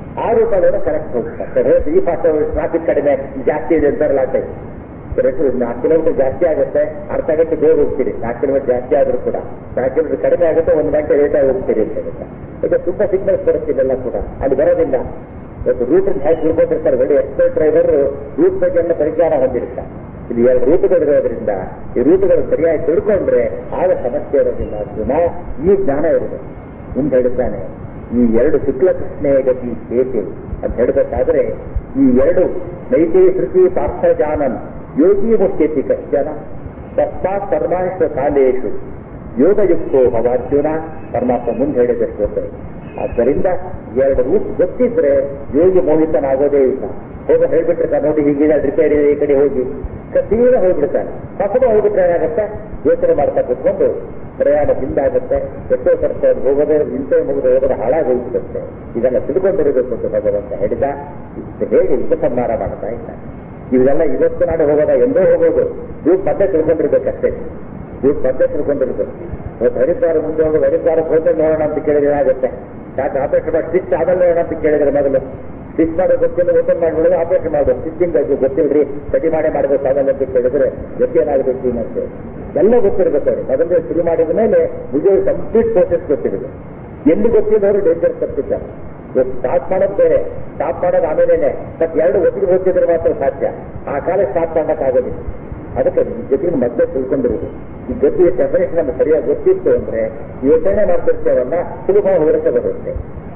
Speaker 1: ಆ ರೂಪದವರು ಕರೆಕ್ಟ್ ಹೋಗ್ತಾರೆ ಈ ಪಾಠ ಟ್ರಾಫಿಕ್ ಕಡಿಮೆ ಜಾಸ್ತಿ ಇದೆ ಅಂತಾರಲ್ಲ ಆ ಟೈಪ್ ಕರೆಕ್ಟ್ ನಾಲ್ಕು ಕಿಲೋಮೀಟರ್ ಜಾಸ್ತಿ ಆಗುತ್ತೆ ಅರ್ಧ ಗಂಟೆ ಬೇಗ ಹೋಗ್ತೀರಿ ನಾಲ್ಕು ಕಿಲೋಮೀಟರ್ ಜಾಸ್ತಿ ಆದ್ರೂ ಕೂಡ ನಾಲ್ಕು ಕಿಲೋಮೀಟರ್ ಕಡಿಮೆ ಆಗುತ್ತೆ ಒಂದು ಗಂಟೆ ಲೇಟ್ ಆಗಿ ಹೋಗ್ತೀರಿ ಅಂತ ಹೇಳುತ್ತೆ ಈಗ ತುಂಬಾ ಸಿಗ್ನಲ್ಸ್ ಬರುತ್ತಿಲ್ಲ ಕೂಡ ಅಲ್ಲಿ ಬರೋದಿಲ್ಲ ಇವತ್ತು ರೂಟ್ ಹೇಗೆ ತಿಳ್ಕೊಂಡಿರ್ತಾರೆ ಒಳ್ಳೆ ಎಕ್ಸ್ಪರ್ಟ್ ಡ್ರೈವರ್ ರೂಟ್ ಬಗ್ಗೆ ಎಲ್ಲ ಪರಿಜ್ಞಾನ ಹೊಂದಿರ್ತಾರೆ ಇಲ್ಲಿ ಎರಡು ರೂಟ್ಗಳು ಇರೋದ್ರಿಂದ ಈ ರೂಟ್ಗಳು ಸರಿಯಾಗಿ ತಿಳ್ಕೊಂಡ್ರೆ ಆಗ ಸಮಸ್ಯೆ ಇರೋದಿಲ್ಲ ಅರ್ಜುನ ಈ ಜ್ಞಾನ ಇರೋದು ಮುಂದೆ ಹೇಳುತ್ತಾನೆ ಈ ಎರಡು ಶುಕ್ಲ ಕೃಷ್ಣೇ ಗತಿ ಏಕೆ ಅಂತ ಹೇಳಬೇಕಾದ್ರೆ ಈ ಎರಡು ನೈತಿ ಶ್ರುತಿ ಪಾರ್ಥ ಜಾನನ್ ಯೋಗಿ ಮುಖ್ಯತಿ ಕಶ್ಚನ ತಸ್ಮಾತ್ ಪರಮಾಶ್ವ ಕಾಲೇಶು ಯೋಗಯುಕ್ತೋ ಭವಾರ್ಜುನ ಪರಮಾತ್ಮ ಮುಂದೆ ಹೇಳಿದ ಶ್ಲೋಕ ಆದ್ದರಿಂದ ಎರಡು ರೂಟ್ ಗೊತ್ತಿದ್ರೆ ಯೋಗಿ ಮೋಹಿತನಾಗೋದೇ ಇಲ್ಲ ಹೋಗ ಹೇಳ್ಬಿಟ್ಟಿರ್ತಾನೆ ನೋಡಿ ಹೀಗಿದೆ ರಿಪೇರಿ ಈ ಕಡೆ ಹೋಗಿ ಸೀದಾ ಹೋಗ್ಬಿಡ್ತಾನೆ ಹೊಸದು ಹೋಗ್ಬಿಟ್ರೆ ಏನಾಗುತ್ತೆ ಯೋಚನೆ ಮಾಡ್ತಾ ಕೂತ್ಕೊಂಡು ಪ್ರಯಾಣ ಹಿಂದಾಗುತ್ತೆ ಎಷ್ಟೋ ಸರ್ತೆ ಅದು ಹೋಗೋದೇ ಇಂತೆ ಮುಗಿದು ಹೋಗೋದು ಹಾಳಾಗಿ ಹೋಗ್ಬಿಡುತ್ತೆ ಇದೆಲ್ಲ ತಿಳ್ಕೊಂಡಿರಬೇಕು ಅಂತ ಭಗವಂತ ಹೇಳಿದ ಇದು ಹೇಗೆ ಉಪಸಂಹಾರ ಮಾಡ್ತಾ ಇದ್ದ ಇವೆಲ್ಲ ಇವತ್ತು ನಾಡು ಹೋಗೋದ ಎಂದೋ ಹೋಗೋದು ಇವು ಪದ್ಧತಿ ತಿಳ್ಕೊಂಡಿರ್ಬೇಕಷ್ಟೇ ಇವು ಪದ್ಧತಿ ತಿಳ್ಕೊಂಡಿರ್ಬೇಕು ಇವತ್ತು ಹರಿದ್ವಾರ ಮುಂದೆ ಹೋಗಿ ಹರಿದ್ವಾರಕ್ಕೆ ಹೋದ್ರೆ ನೋಡೋಣ ಅಂತ ಕೇಳಿದ್ರೆ ಏನಾಗುತ್ತೆ ಯಾಕೆ ಆಪರೇಷನ್ ಮಾಡಿ ಸ್ಟಿಚ್ ಆಮೇಲೆ ನೋಡೋಣ ಅಂತ ಕೇಳಿದ್ರೆ ಮೊದಲು ಸ್ಟಿಚ್ ಮಾಡೋ ಗೊತ್ತಿಲ್ಲ ಓಪನ್ ಮಾಡಿಬಿಡೋದು ಆಪರೇಷನ್ ಮಾಡೋದು ಸ್ಟಿಚಿಂಗ್ ಗೊತ್ತಿಲ್ರಿ ಸರಿ ಮಾಡೇ ಮಾಡಬೇಕು ಆಮೇಲೆ ಅಂತ ಕೇಳಿದ್ರೆ ಗೊತ್ತೇನಾಗಬೇಕು ಮತ್ತೆ ಎಲ್ಲ ಗೊತ್ತಿರ್ಬೇಕು ಅವ್ರಿಗೆ ಮೊದಲೇ ಶುರು ಮಾಡಿದ ಮೇಲೆ ನಿಜ ಕಂಪ್ಲೀಟ್ ಪ್ರೋಸೆಸ್ ಗೊತ್ತಿರಬೇಕು ಎಲ್ಲಿ ಗೊತ್ತಿದ್ದವರು ಡೇಂಜರ್ ತಪ್ಪಿದ್ದಾರೆ ಸ್ಟಾರ್ಟ್ ಮಾಡೋದು ಬೇರೆ ಸ್ಟಾಪ್ ಮಾಡೋದು ಆಮೇಲೆ ಬಟ್ ಎರಡು ಒಟ್ಟಿಗೆ ಹೋಗ್ತಿದ್ರೆ ಮಾತ್ರ ಸಾಧ್ಯ ಆ ಕಾಲ ಸ್ಟಾರ್ಟ್ ಮಾಡೋಕ್ಕಾಗೋದಿಲ್ಲ ಅದಕ್ಕೆ ಈ ಜೊತೆಗೆ ಮತ್ತೆ ತಿಳ್ಕೊಂಡಿರೋದು ಈ ಗತಿಯ ಡೆಫಿನೇಷನ್ ನಮ್ಗೆ ಸರಿಯಾಗಿ ಗೊತ್ತಿತ್ತು ಅಂದ್ರೆ ಯೋಚನೆ ಮಾಡ್ತಿರ್ತೇವನ್ನ ಸುಲಭ ಹೊರಕ್ಕೆ ಬರುತ್ತೆ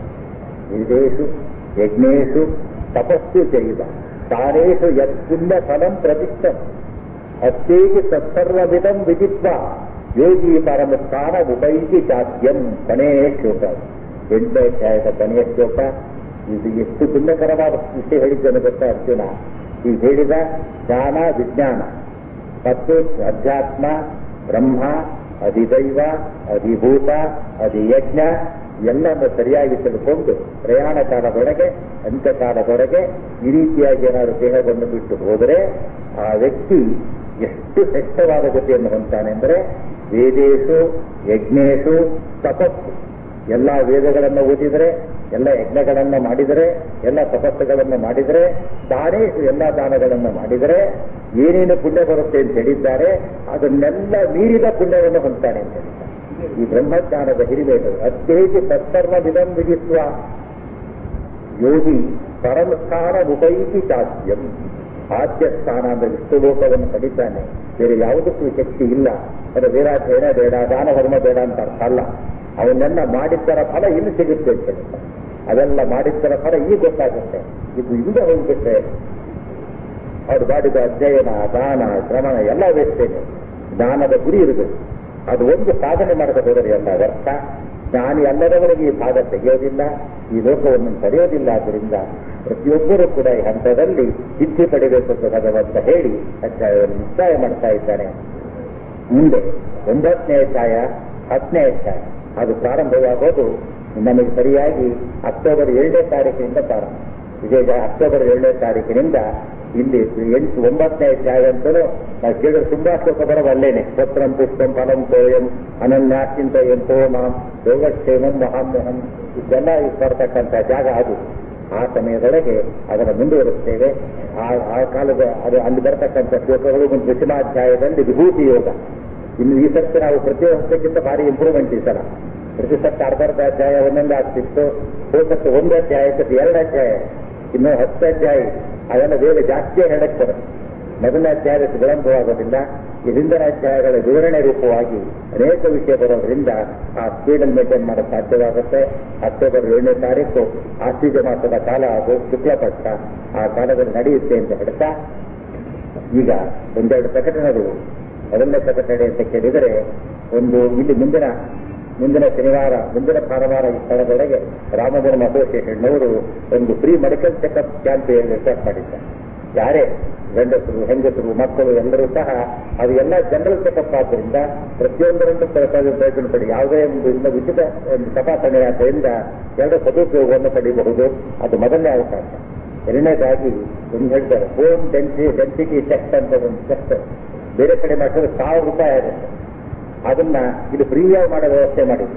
Speaker 1: ವಿದೇಶು ಯಜ್ಞೇಶು ತಪಸ್ಸು ಚೈವ ತಾನೇಶು ಯತ್ಪುಣ್ಯ ಫಲಂ ಪ್ರತಿಷ್ಠಂ ಅತ್ತೇಗಿ ಸತ್ಸರ್ವವಿಧಂ ವಿದಿತ್ವ ಯೋಗಿ ಪರಮಸ್ಥಾನ ಉಪೈತಿ ಚಾತ್ಯಂ ಕೊನೆಯ ಶ್ಲೋಕ ಎಂಟನೇ ಅಧ್ಯಾಯದ ಕೊನೆಯ ಶ್ಲೋಕ ಇದು ಎಷ್ಟು ಪುಣ್ಯಕರವಾದ ವಿಷಯ ಹೇಳಿದ್ದನ್ನು ಗೊತ್ತಾ ಅರ್ಜುನ ಈಗ ಹೇಳಿದ ಜ್ಞಾನ ವಿಜ್ಞಾನ ಮತ್ತು ಅಧ್ಯಾತ್ಮ ಬ್ರಹ್ಮ ಅಧಿದೈವ ಅಧಿಭೂತ ಅಧಿಯಜ್ಞ ಎಲ್ಲವನ್ನು ಸರಿಯಾಗಿ ತಿಳ್ಕೊಂಡು ಪ್ರಯಾಣ ಕಾಲದೊಳಗೆ ಅಂತ್ಯಕಾಲದೊಳಗೆ ಈ ರೀತಿಯಾಗಿ ಏನಾದರೂ ದೇಹವನ್ನು ಬಿಟ್ಟು ಹೋದರೆ ಆ ವ್ಯಕ್ತಿ ಎಷ್ಟು ಶ್ರೇಷ್ಠವಾದ ಗತಿಯನ್ನು ಹೊಂತಾನೆ ಅಂದರೆ ವೇದೇಶು ಯಜ್ಞೇಶು ತಪಸ್ಸು ಎಲ್ಲ ವೇದಗಳನ್ನು ಓದಿದರೆ ಎಲ್ಲ ಯಜ್ಞಗಳನ್ನು ಮಾಡಿದರೆ ಎಲ್ಲ ತಪಸ್ಸುಗಳನ್ನು ಮಾಡಿದರೆ ದಾನೇಶು ಎಲ್ಲ ದಾನಗಳನ್ನು ಮಾಡಿದರೆ ಏನೇನು ಪುಣ್ಯ ಬರುತ್ತೆ ಅಂತ ಹೇಳಿದ್ದಾರೆ ಅದನ್ನೆಲ್ಲ ಮೀರಿದ ಪುಣ್ಯವನ್ನು ಹೊಂದ್ತಾನೆ ಅಂತ ಹೇಳ್ತಾರೆ ಈ ಬ್ರಹ್ಮಜ್ಞಾನದ ಹಿರಿಮೇಲು ಅತ್ಯೇಕಿ ಸತ್ಕರ್ಮ ವಿಧಂ ವಿಧಿಸುವ ಯೋಗಿ ಪರಮಸ್ಥಾನ ಉಪೈತಿ ಚಾಸ್ಯಂ ಆದ್ಯ ಸ್ಥಾನ ಅಂದ್ರೆ ವಿಷ್ಣು ಲೋಕವನ್ನು ಪಡಿತಾನೆ ಬೇರೆ ಯಾವುದಕ್ಕೂ ಶಕ್ತಿ ಇಲ್ಲ ಅದು ವೇದಾಧ್ಯಯನ ಬೇಡ ದಾನ ಧರ್ಮ ಬೇಡ ಅಂತ ಅರ್ಥ ಅಲ್ಲ ಅವನ್ನೆಲ್ಲ ಮಾಡಿದ್ದರ ಫಲ ಇಲ್ಲಿ ಸಿಗುತ್ತೆ ಅಂತ ಹೇಳ್ತಾರೆ ಅದೆಲ್ಲ ಮಾಡಿದ್ದರ ಫಲ ಈಗ ಗೊತ್ತಾಗುತ್ತೆ ಇದು ಹಿಂದೆ ಹೋಗ್ಬಿಟ್ರೆ ಅವ್ರು ಮಾಡಿದ ಅಧ್ಯಯನ ದಾನ ಶ್ರಮಣ ಎಲ್ಲ ವೇಸ್ತೇನೆ ಜ್ಞಾನದ ಗುರಿ ಇರಬೇಕು ಅದು ಒಂದು ಸಾಧನೆ ಮಾಡದ ಹೋದರೆ ಎಲ್ಲ ವ್ಯರ್ಥ ಜ್ಞಾನಿ ಅಲ್ಲದವರಿಗೆ ಈ ಭಾಗ ತೆಗೆಯೋದಿಲ್ಲ ಈ ಲೋಕವನ್ನು ಪಡೆಯೋದಿಲ್ಲ ಆದ್ದರಿಂದ ಪ್ರತಿಯೊಬ್ಬರೂ ಕೂಡ ಈ ಹಂತದಲ್ಲಿ ಸಿದ್ಧಿ ಪಡೆಯಬೇಕು ಅಂತ ಭಗವಂತ ಹೇಳಿ ಅಧ್ಯಾಯವನ್ನು ಮುಕ್ತಾಯ ಮಾಡ್ತಾ ಇದ್ದಾನೆ ಮುಂದೆ ಒಂಬತ್ತನೇ ಅಧ್ಯಾಯ ಹತ್ತನೇ ಅಧ್ಯಾಯ ಅದು ಪ್ರಾರಂಭವಾಗೋದು ನಮಗೆ ಸರಿಯಾಗಿ ಅಕ್ಟೋಬರ್ ಏಳನೇ ತಾರೀಕಿನಿಂದ ಪ್ರಾರಂಭ ಇದೇ ಜ- ಅಕ್ಟೋಬರ್ ಏಳನೇ ತಾರೀಕಿನಿಂದ ಇಲ್ಲಿ ಎಂಟು ಒಂಬತ್ತನೇ ಅಧ್ಯಾಯ ಅಂತಲೂ ನಾವು ಕೇಳಿದ್ರೆ ತುಂಬಾ ಶ್ಲೋಕ ಬರೋದು ಅಲ್ಲೇನೆ ಪತ್ರಂ ಪುಷ್ಪಂ ಫಲಂ ತೋಯಂ ಅನನ್ಯಾಚಿಂತ ಎಂತೋ ಮಾಂ ಯೋಗಕ್ಷೇಮಂ ಮಹಾಮೋಹಂ ಇದೆಲ್ಲ ಬರ್ತಕ್ಕಂಥ ಜಾಗ ಅದು ಆ ಸಮಯದೊಳಗೆ ಅದನ್ನು ಮುಂದುವರಿಸ್ತೇವೆ ಆ ಆ ಕಾಲದ ಅದು ಅಲ್ಲಿ ಬರ್ತಕ್ಕಂಥ ಶ್ಲೋಕಗಳು ಒಂದು ದಶಮಾಧ್ಯಾಯದಲ್ಲಿ ವಿಭೂತಿ ಯೋಗ ಇನ್ನು ಈ ಸರ್ತಿ ನಾವು ಪ್ರತಿ ವರ್ಷಕ್ಕಿಂತ ಭಾರಿ ಇಂಪ್ರೂವ್ಮೆಂಟ್ ಈ ಸಲ ಪ್ರತಿ ಸರ್ತಿ ಅರ್ಧ ಅರ್ಧ ಅಧ್ಯಾಯ ಒಂದೊಂದು ಆಗ್ತಿತ್ತು ಹೋದ ಸರ್ತಿ ಒಂದು ಅಧ್ಯಾಯ ಇರ್ತದೆ ಎರಡು ಅಧ್ಯಾಯ ಇನ್ನು ಹತ್ತು ಅಧ್ಯಾಯ ಅದೆಲ್ಲ ಬೇರೆ ಜಾಸ್ತಿಯೇ ಹೇಳಕ್ತಾರೆ ಮೊದಲನೇ ಅಧ್ಯಾಯದ ವಿಳಂಬವಾಗೋದಿಲ್ಲ ಈ ಹಿಂದಿನ ಅಧ್ಯಾಯಗಳ ವಿವರಣೆ ರೂಪವಾಗಿ ಅನೇಕ ವಿಷಯ ಬರೋದ್ರಿಂದ ಆ ಸ್ಪೀಡನ್ನು ಮೇಂಟೈನ್ ಮಾಡಲು ಸಾಧ್ಯವಾಗುತ್ತೆ ಅಕ್ಟೋಬರ್ ಏಳನೇ ತಾರೀಕು ಆಶ್ವೀಜ ಮಾಸದ ಕಾಲ ಅದು ಶುಕ್ಲಪಕ್ಷ ಆ ಕಾಲದಲ್ಲಿ ನಡೆಯುತ್ತೆ ಅಂತ ಹೇಳ್ತಾ ಈಗ ಒಂದೆರಡು ಪ್ರಕಟಣೆಗಳು ಮೊದಲನೇ ಪ್ರಕಟಣೆ ಅಂತ ಕೇಳಿದರೆ ಒಂದು ಇಲ್ಲಿ ಮುಂದಿನ ಮುಂದಿನ ಶನಿವಾರ ಮುಂದಿನ ಭಾನುವಾರ ಈ ಸ್ಥಳದೊಳಗೆ ರಾಮಧರ್ಮ ಅಸೋಸಿಯೇಷನ್ನವರು ಒಂದು free medical checkup camp start ಮಾಡಿದ್ದಾರೆ ಯಾರೇ ಗಂಡಸರು ಹೆಂಗಸರು ಮಕ್ಕಳು ಎಲ್ಲರೂ ಸಹ ಅದು ಎಲ್ಲ ಜನರಲ್ ಚೆಕಪ್ ಆದ್ದರಿಂದ ಪ್ರತಿಯೊಂದರನ್ನು ಪ್ರಯೋಜನ ಪಡಿ ಯಾವುದೇ ಒಂದು ಇನ್ನು ಉಚಿತ ಒಂದು ತಪಾಸಣೆ ಆದ್ದರಿಂದ ಎರಡು ಸದುಪಯೋಗವನ್ನು ಪಡೆಯಬಹುದು ಅದು ಮೊದಲನೇ ಅವಕಾಶ ಎರಡನೇದಾಗಿ ಒಂದು ಹೇಳ್ತಾರೆ ಫೋನ್ ಡೆನ್ಸಿ ಡೆನ್ಸಿಟಿ ಟೆಸ್ಟ್ ಅಂತ ಒಂದು ಟೆಸ್ಟ್ ಬೇರೆ ಕಡೆ ಮಾಡಿದ್ರೆ ಸಾವಿರ ರೂಪಾಯಿ ಆಗುತ್ತೆ ಅದನ್ನ ಇದು ಫ್ರೀಯಾಗಿ ಮಾಡೋ ವ್ಯವಸ್ಥೆ ಮಾಡಿದ್ದಾರೆ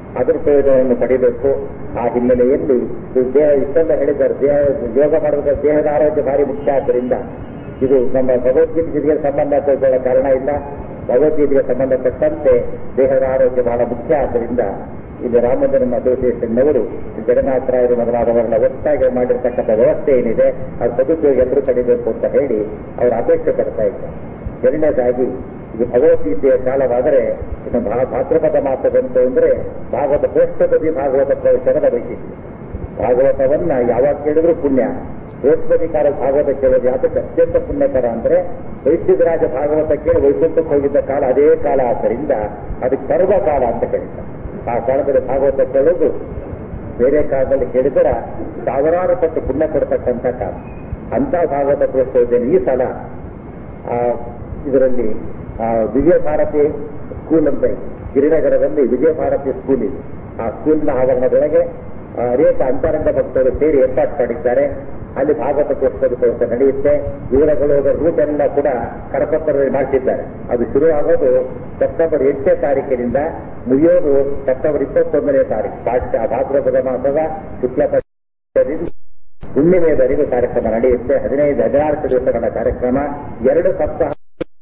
Speaker 1: ಅದರ ಪ್ರಯೋಜನವನ್ನು ಪಡಿಬೇಕು ಆ ಹಿನ್ನೆಲೆಯಲ್ಲಿ ಇದು ದೇಹ ಇಷ್ಟೆಲ್ಲ ಹೇಳಿದ್ದಾರೆ ದೇಹ ಯೋಗ ಮಾಡಬೇಕಾದ್ರೆ ದೇಹದ ಆರೋಗ್ಯ ಭಾರಿ ಮುಖ್ಯ ಆದ್ದರಿಂದ ಇದು ನಮ್ಮ ಭಗವದ್ಗೀತೆಗೆ ಸಂಬಂಧ ಪಡುವ ಕಾರಣ ಇಲ್ಲ ಭಗವದ್ಗೀತೆಗೆ ಸಂಬಂಧಪಟ್ಟಂತೆ ದೇಹದ ಆರೋಗ್ಯ ಬಹಳ ಮುಖ್ಯ ಆದ್ದರಿಂದ ಇದು ರಾಮಚಂದ್ರನ್ ಅಸೋಸಿಯೇಷನ್ ಅವರು ಜಗನ್ನಾಥರಾಯರು ಮೊದಲಾದವರನ್ನ ಒಟ್ಟಾಗಿ ಮಾಡಿರ್ತಕ್ಕಂಥ ವ್ಯವಸ್ಥೆ ಏನಿದೆ ಅದು ಸದುಪಯೋಗ ಎಲ್ಲರೂ ಪಡಿಬೇಕು ಅಂತ ಹೇಳಿ ಅವರು ಅಪೇಕ್ಷೆ ಪಡ್ತಾ ಇದ್ದಾರೆ ಎರಡನೇದಾಗಿ ಇದು ಭಗವದ್ಗೀತೆಯ ಕಾಲವಾದರೆ ಇನ್ನು ಭಾ ಭಾದ್ರಪದ ಮಾಸ ಬಂತು ಅಂದ್ರೆ ಭಾಗವತ ಪೋಷ್ಟಪದಿ ಭಾಗವತ ಪ್ರವೇಶನದ ವೈಶಿಷ್ಟ್ಯ ಭಾಗವತವನ್ನ ಯಾವಾಗ ಕೇಳಿದ್ರು ಪುಣ್ಯ ಬೃಹಸ್ಪತಿಕಾರ ಭಾಗವತ ಕೇಳೋದು ಯಾತಕ್ಕೆ ಅತ್ಯಂತ ಪುಣ್ಯಕರ ಅಂದ್ರೆ ವೈಶ್ಯರಾಜ ಭಾಗವತ ಕೇಳಿ ವೈಕುಂಠಕ್ಕೆ ಹೋಗಿದ್ದ ಕಾಲ ಅದೇ ಕಾಲ ಆದ್ದರಿಂದ ಅದಕ್ಕೆ ಸರ್ವ ಕಾಲ ಅಂತ ಕರೀತಾರೆ ಆ ಕಾಲದಲ್ಲಿ ಭಾಗವತ ಕೇಳೋದು ಬೇರೆ ಕಾಲದಲ್ಲಿ ಕೇಳಿದರೆ ಸಾವಿರಾರು ಪಟ್ಟು ಪುಣ್ಯ ಕೊಡ್ತಕ್ಕಂಥ ಕಾಲ ಅಂತ ಭಾಗವತ ಪ್ರೋತ್ಸವದಲ್ಲಿ ಈ ಸಲ ಆ, ಇದರಲ್ಲಿ ಆ, ವಿಜಯ ಭಾರತಿ ಸ್ಕೂಲ್ ಅಂತ ಇದೆ. ಗಿರಿನಗರದಲ್ಲಿ ವಿಜಯ ಭಾರತಿ ಸ್ಕೂಲ್ ಇದೆ ಆ ಸ್ಕೂಲ್ನ ಆವರಣದೊಳಗೆ ಆ, ಅನೇಕ ಅಂತರಂಗ ಭಕ್ತರು ಸೇರಿ ಏರ್ಪಾಡು ಮಾಡಿದ್ದಾರೆ ಅಲ್ಲಿ ಭಾಗವತ ಪುಸ್ತಕ ನಡೆಯುತ್ತೆ ವಿವರಗಳು ರೂಟ್ ಎಲ್ಲ ಕೂಡ ಕರಪತ್ರದಲ್ಲಿ ಮಾಡ್ತಿದ್ದಾರೆ ಅದು ಶುರು ಆಗೋದು ಸೆಪ್ಟೆಂಬರ್ ಎಂಟನೇ ತಾರೀಕಿನಿಂದ ಮುಗಿಯೋದು ಸೆಪ್ಟೆಂಬರ್ ಇಪ್ಪತ್ತೊಂದನೇ ತಾರೀಕು ಭಾಷ ಭಾದ್ರಪದ ಮಾಸದ ಶುಕ್ಲ ಪಕ್ಷದಿಂದ ಹುಣ್ಣಿಮೆಯವರೆಗೂ ಕಾರ್ಯಕ್ರಮ ನಡೆಯುತ್ತೆ ಹದಿನೈದು ಹದಿನಾರು ದಿವಸಗಳ ಕಾರ್ಯಕ್ರಮ ಎರಡು ಸಪ್ತಾಹ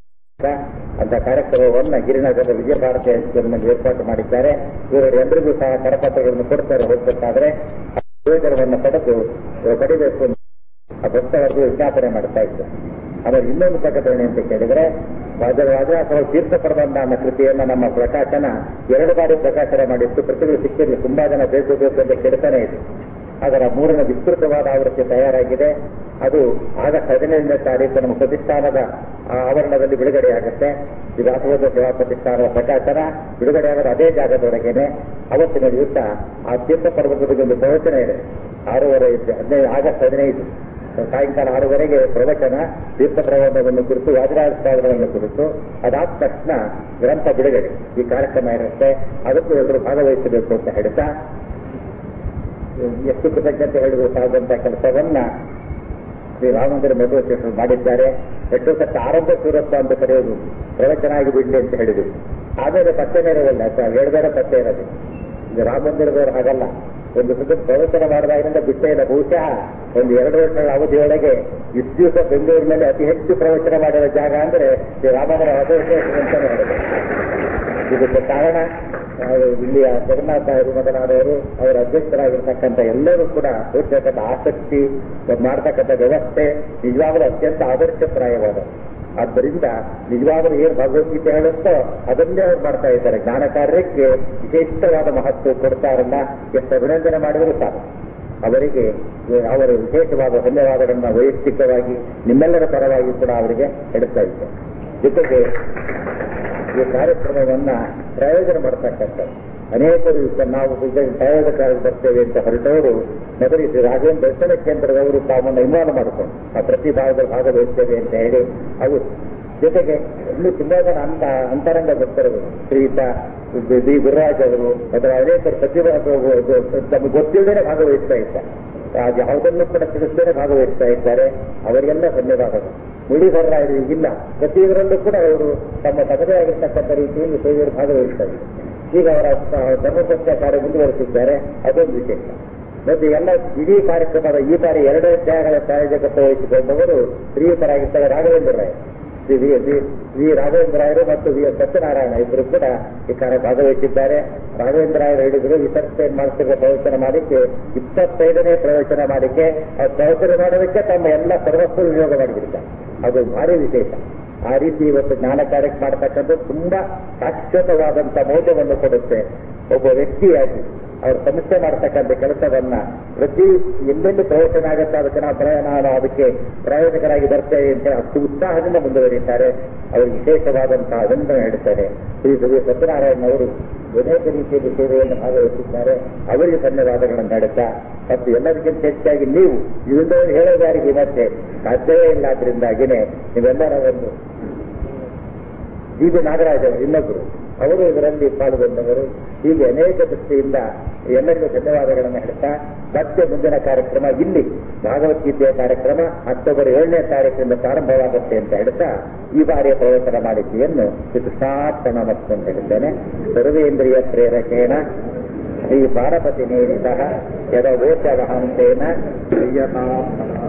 Speaker 1: ಅಂತ ಕಾರ್ಯಕ್ರಮವನ್ನ ಗಿರಿನಗರದ ವಿಜಯ ಭಾರತಿ ಹೈಸ್ಕೂಲ್ನಲ್ಲಿ ಏರ್ಪಾಟು ಮಾಡಿದ್ದಾರೆ ಇವರು ಎಲ್ಲರಿಗೂ ಸಹ ಕರಪತ್ರಗಳನ್ನು ಕೊಡ್ತಾರೆ ಹೋಗ್ಬೇಕಾದ್ರೆ ಆ ಪ್ರಯೋಜನವನ್ನು ಪಡೆದು ಇವರು ಪಡಿಬೇಕು ಅಂತ ಆ ಭಕ್ತವರೆಗೂ ವಿಜ್ಞಾಪನೆ ಮಾಡ್ತಾ ಇದ್ದಾರೆ ಆಮೇಲೆ ಇನ್ನೊಂದು ಪ್ರಕಟಣೆ ಅಂತ ಕೇಳಿದ್ರೆ ವಾಜರಾಜ ತೀರ್ಥ ಪ್ರಬಂಧ ಅನ್ನೋ ಕೃತಿಯನ್ನ ನಮ್ಮ ಪ್ರಕಾಶನ ಎರಡು ಬಾರಿ ಪ್ರಕಾಶನ ಮಾಡಿತ್ತು ಪ್ರತಿಗಳು ಸಿಕ್ಕಿರಲಿ ತುಂಬಾ ಜನ ಬೇಕು ಬೇಕು ಅಂತ ಕೆಡ್ತಾನೆ ಇದೆ ಅದರ ಮೂರನೇ ವಿಸ್ತೃತವಾದ ಆವೃತ್ತಿ ತಯಾರಾಗಿದೆ ಅದು ಆಗಸ್ಟ್ ಹದಿನೈದನೇ ತಾರೀಕು ನಮ್ಮ ಪ್ರತಿಷ್ಠಾನದ ಆ, ಆವರಣದಲ್ಲಿ ಬಿಡುಗಡೆಯಾಗುತ್ತೆ ಇದು ದಾಸೋಹ ಸೇವಾ ಪ್ರತಿಷ್ಠಾನದ ಪ್ರಕಾಶನ ಬಿಡುಗಡೆಯಾಗೋದು ಅದೇ ಜಾಗದೊಳಗೇನೆ ಅವತ್ತಿನ ದಿವಸ ಆ ತೀರ್ಥ ಪರ್ವದ ಬಗ್ಗೆ ಒಂದು ಪ್ರವಚನ ಇದೆ ಆರೂವರೆ ಇದೆ ಹದಿನೈದು ಆಗಸ್ಟ್ ಹದಿನೈದು ಸಾಯಂಕಾಲ ಆರೂವರೆಗೆ ಪ್ರವಚನ ತೀರ್ಥ ಪ್ರಬಂಧವನ್ನು ಕುರಿತು ವಾಜರಾಜ ಸಾಗರವನ್ನು ಕುರಿತು ಅದಾದ ತಕ್ಷಣ ಗ್ರಂಥ ಬಿಡುಗಡೆ ಈ ಕಾರ್ಯಕ್ರಮ ಇರುತ್ತೆ ಅದಕ್ಕೂ ಎಲ್ಲರೂ ಭಾಗವಹಿಸಬೇಕು ಅಂತ ಹೇಳ್ತಾ ಎಷ್ಟು ಕೃತಜ್ಞತೆ ಹೇಳಬೇಕಾದಂತ ಕೆಲಸವನ್ನ ಶ್ರೀ ರಾಮಚಂದ್ರ ಮಧುವಶೇಷರು ಮಾಡಿದ್ದಾರೆ ಎಷ್ಟು ಸತ್ತ ಆರಂಭ ಸೂರತ್ವ ಅಂತ ಕರೆಯೋದು ಪ್ರವಚನ ಆಗಿ ಬಿಡ್ಲಿ ಅಂತ ಹೇಳಿದ್ರು ಆಮೇಲೆ ಪತ್ತೆನೇ ಇರೋದಿಲ್ಲ ಅಥವಾ ಹೇಳ್ಬೇಡ ಪತ್ತೆ ಇರೋದು ಇದು ರಾಮಮಂದಿರದವರು ಹಾಗಲ್ಲ ಒಂದು ಸತ ಪ್ರವಚನ ಮಾಡಿದಾಗಿನಿಂದ ಬಿಟ್ಟೇ ಇಲ್ಲ ಬಹುಶಃ ಒಂದು ಎರಡು ವರ್ಷಗಳ ಅವಧಿಯೊಳಗೆ ಇಷ್ಟು ದಿವಸ ಬೆಂಗಳೂರಿನಲ್ಲಿ ಅತಿ ಹೆಚ್ಚು ಪ್ರವಚನ ಮಾಡಿರೋ ಜಾಗ ಅಂದ್ರೆ ಶ್ರೀ ರಾಮಮಂದಿರ ಮಧುವಶೇಷರು ಅಂತಾನೆ ಹೇಳಿದ್ರು ಇದಕ್ಕೆ ಕಾರಣ ನಾವು ಇಲ್ಲಿಯ ಜಗನ್ನಾಥ ಅವರು ಮೊದಲಾದವರು ಅವರ ಅಧ್ಯಕ್ಷರಾಗಿರ್ತಕ್ಕಂಥ ಎಲ್ಲರೂ ಕೂಡ ತೋರಿಸತಕ್ಕಂಥ ಆಸಕ್ತಿ ಮಾಡ್ತಕ್ಕಂಥ ವ್ಯವಸ್ಥೆ ನಿಜವಾಗಲೂ ಅತ್ಯಂತ ಆದರ್ಶಪ್ರಾಯವಾದ ಆದ್ದರಿಂದ ನಿಜವಾಗಲೂ ಏನು ಭಗವದ್ಗೀತೆ ಹೇಳುತ್ತೋ ಅದನ್ನೇ ಅವ್ರು ಮಾಡ್ತಾ ಇದ್ದಾರೆ ಜ್ಞಾನ ಕಾರ್ಯಕ್ಕೆ ವಿಶೇಷವಾದ ಮಹತ್ವ ಕೊಡ್ತಾರಲ್ಲ ಎಷ್ಟು ಅಭಿನಂದನೆ ಮಾಡಿದರೂ ಸಾಕು ಅವರಿಗೆ ಅವರ ವಿಶೇಷವಾದ ಧನ್ಯವಾದಗಳನ್ನ ವೈಯಕ್ತಿಕವಾಗಿ ನಿಮ್ಮೆಲ್ಲರ ಪರವಾಗಿ ಕೂಡ ಅವರಿಗೆ ಹೇಳ್ತಾ ಇದ್ದೆ ಜೊತೆಗೆ ಈ ಕಾರ್ಯಕ್ರಮವನ್ನ ಪ್ರಯೋಜನ ಮಾಡತಕ್ಕಂಥ ಅನೇಕರು ಈಗ ನಾವು ಈಗ ಪ್ರಯೋಜನಕ್ಕಾಗಿ ಬರ್ತೇವೆ ಅಂತ ಹೊರಟವರು ಮೊದಲು ಶ್ರೀ ರಾಘವೇಂದ್ರ ದರ್ಶನ ಕೇಂದ್ರದವರು ತಾವನ್ನ ಇನ್ವಾಲ್ವ್ ಮಾಡಿಕೊಂಡು ಆ ಪ್ರತಿ ಭಾಗದಲ್ಲಿ ಭಾಗವಹಿಸ್ತೇವೆ ಅಂತ ಹೇಳಿ ಅವರು ಜೊತೆಗೆ ಇನ್ನು ತುಂಬಾ ಜನ ಅಂತ ಅಂತರಂಗ ಭಕ್ತರು ಶ್ರೀಯುತ ಬಿ ಗುರುರಾಜ್ ಅವರು ಅಥವಾ ಅನೇಕರು ಪ್ರತಿಭಾ ತಮಗೆ ಗೊತ್ತಿಲ್ಲದೇ ಭಾಗವಹಿಸ್ತಾ ಇದ್ದಾರೆ ಅದು ಯಾವುದನ್ನು ಕೂಡ ತಿಳಿಸದೇ ಭಾಗವಹಿಸ್ತಾ ಇದ್ದಾರೆ ಅವರಿಗೆಲ್ಲ ಧನ್ಯವಾದಗಳು ಮುಡಿಗರರಾಯರು ಈಗಿಲ್ಲ ಪ್ರತಿಯೊಬ್ಬರಲ್ಲೂ ಕೂಡ ಅವರು ತಮ್ಮ ತಮ್ಮದೇ ಆಗಿರ್ತಕ್ಕಂಥ ರೀತಿಯಲ್ಲಿ ಸೇವೆಯಲ್ಲಿ ಭಾಗವಹಿಸ್ತಾ ಇದ್ದಾರೆ ಈಗ ಅವರ ಧರ್ಮಪಕ್ಷ ಕಾರ್ಯ ಮುಂದುವರೆಸಿದ್ದಾರೆ ಅದೊಂದು ವಿಶೇಷ ಮತ್ತೆ ಎಲ್ಲ ಇಡೀ ಕಾರ್ಯಕ್ರಮದ ಈ ಬಾರಿ ಎರಡು ಅಧ್ಯಾಯಗಳ ಪ್ರಾಯೋಜಕತ್ವ ವಹಿಸಿಕೊಂಡವರು ಶ್ರೀಯುತರಾಗಿದ್ದಾರೆ Raghavendra Rai Shri V V- V Raghavendra ರಾಯರು ಮತ್ತು ವಿ ಎಸ್ ಸತ್ಯನಾರಾಯಣ ಇಬ್ಬರು ಕೂಡ ಈ ಕಾರ್ಯ ಭಾಗವಹಿಸಿದ್ದಾರೆ ರಾಘವೇಂದ್ರ ರಾಯರು ಹೇಳಿದ್ರು ವಿಸರ್ಜನೆ ಮಾಡ್ತಿರುವ ಪ್ರವಚನ ಮಾಡಿಕ್ಕೆ ಇಪ್ಪತ್ತೈದನೇ ಪ್ರವಚನ ಮಾಡಿಕೆ ಆ ಪ್ರವಚನ ಮಾಡೋದಕ್ಕೆ ತಮ್ಮ ಎಲ್ಲ ಸರ್ವಸ್ವ ವಿನಿಯೋಗ ಮಾಡಿಬಿಡ್ತಾರೆ ಅದು ಭಾರಿ ವಿಶೇಷ ಆ ರೀತಿ ಇವತ್ತು ಜ್ಞಾನ ಕಾರ್ಯಕ್ಕೆ ಮಾಡ್ತಕ್ಕಂಥದ್ದು ತುಂಬಾ ಶಾಶ್ವತವಾದಂತ ಮೌಲ್ಯವನ್ನು ಕೊಡುತ್ತೆ ಒಬ್ಬ ವ್ಯಕ್ತಿಯಾಗಿ ಅವ್ರ ಸಮಸ್ಯೆ ಮಾಡ್ತಕ್ಕಂಥ ಕೆಲಸವನ್ನ ಪ್ರತಿ ಎಲ್ಲೆಲ್ಲಿ ಪ್ರಯೋಜನ ಆಗುತ್ತೆ ಅದಕ್ಕೆ ನಾವು ಪ್ರಯ ನಾವು ಅದಕ್ಕೆ ಪ್ರಯೋಜಕರಾಗಿ ಬರ್ತೇವೆ ಅಂತ ಅಷ್ಟು ಉತ್ಸಾಹದಿಂದ ಮುಂದುವರಿತಾರೆ ಅವರಿಗೆ ವಿಶೇಷವಾದಂತಹ ಅಭಿನಂದನೆ ಹೇಳ್ತಾರೆ ಶ್ರೀ ಶ್ರೀ ಸತ್ಯನಾರಾಯಣ ಅವರು ಅನೇಕ ರೀತಿಯಲ್ಲಿ ಸೇವೆಯನ್ನು ಭಾಗವಹಿಸಿದ್ದಾರೆ ಅವರಿಗೆ ಧನ್ಯವಾದಗಳನ್ನು ನಡೆಸ್ತಾ ಮತ್ತು ಎಲ್ಲರಿಗಿಂತ ಹೆಚ್ಚಾಗಿ ನೀವು ಇವಿಂದ ಹೇಳೋದಾರಿಗೆ ಮತ್ತೆ ಸಾಧ್ಯವೇ ಇಲ್ಲ ಆದ್ರಿಂದಾಗಿನೇ ನೀವೆಲ್ಲರ ಒಂದು ಜಿ ಬಿ ನಾಗರಾಜ್ ಅವರು ಇನ್ನೊಬ್ಬರು ಅವರು ಇದರಲ್ಲಿ ಪಾಲ್ಗೊಂಡವರು ಹೀಗೆ ಅನೇಕ ದೃಷ್ಟಿಯಿಂದ ಎಲ್ಲರಿಗೂ ಧನ್ಯವಾದಗಳನ್ನು ಹೇಳ್ತಾ ಮತ್ತೆ ಮುಂದಿನ ಕಾರ್ಯಕ್ರಮ ಇಲ್ಲಿ ಭಾಗವದ್ಗೀತೆಯ ಕಾರ್ಯಕ್ರಮ ಅಕ್ಟೋಬರ್ ಏಳನೇ ತಾರೀಕಿನಿಂದ ಪ್ರಾರಂಭವಾಗುತ್ತೆ ಅಂತ ಹೇಳ್ತಾ ಈ ಬಾರಿಯ ಪ್ರವಚನ ಮಾಲಿಕೆಯನ್ನು ಶ್ರೀ ಕೃಷ್ಣಾರ್ಪಣ ಮತ್ತು ಅಂತ ಹೇಳಿದ್ದೇನೆ ಸರ್ವೇಂದ್ರಿಯ ಪ್ರೇರಕೇಣ ಶ್ರೀ ಪಾರ್ವತಿ ನೇರಿತಃ ಯದವೋಚವಹಂತೇನ ಪ್ರಿಯತಾಂ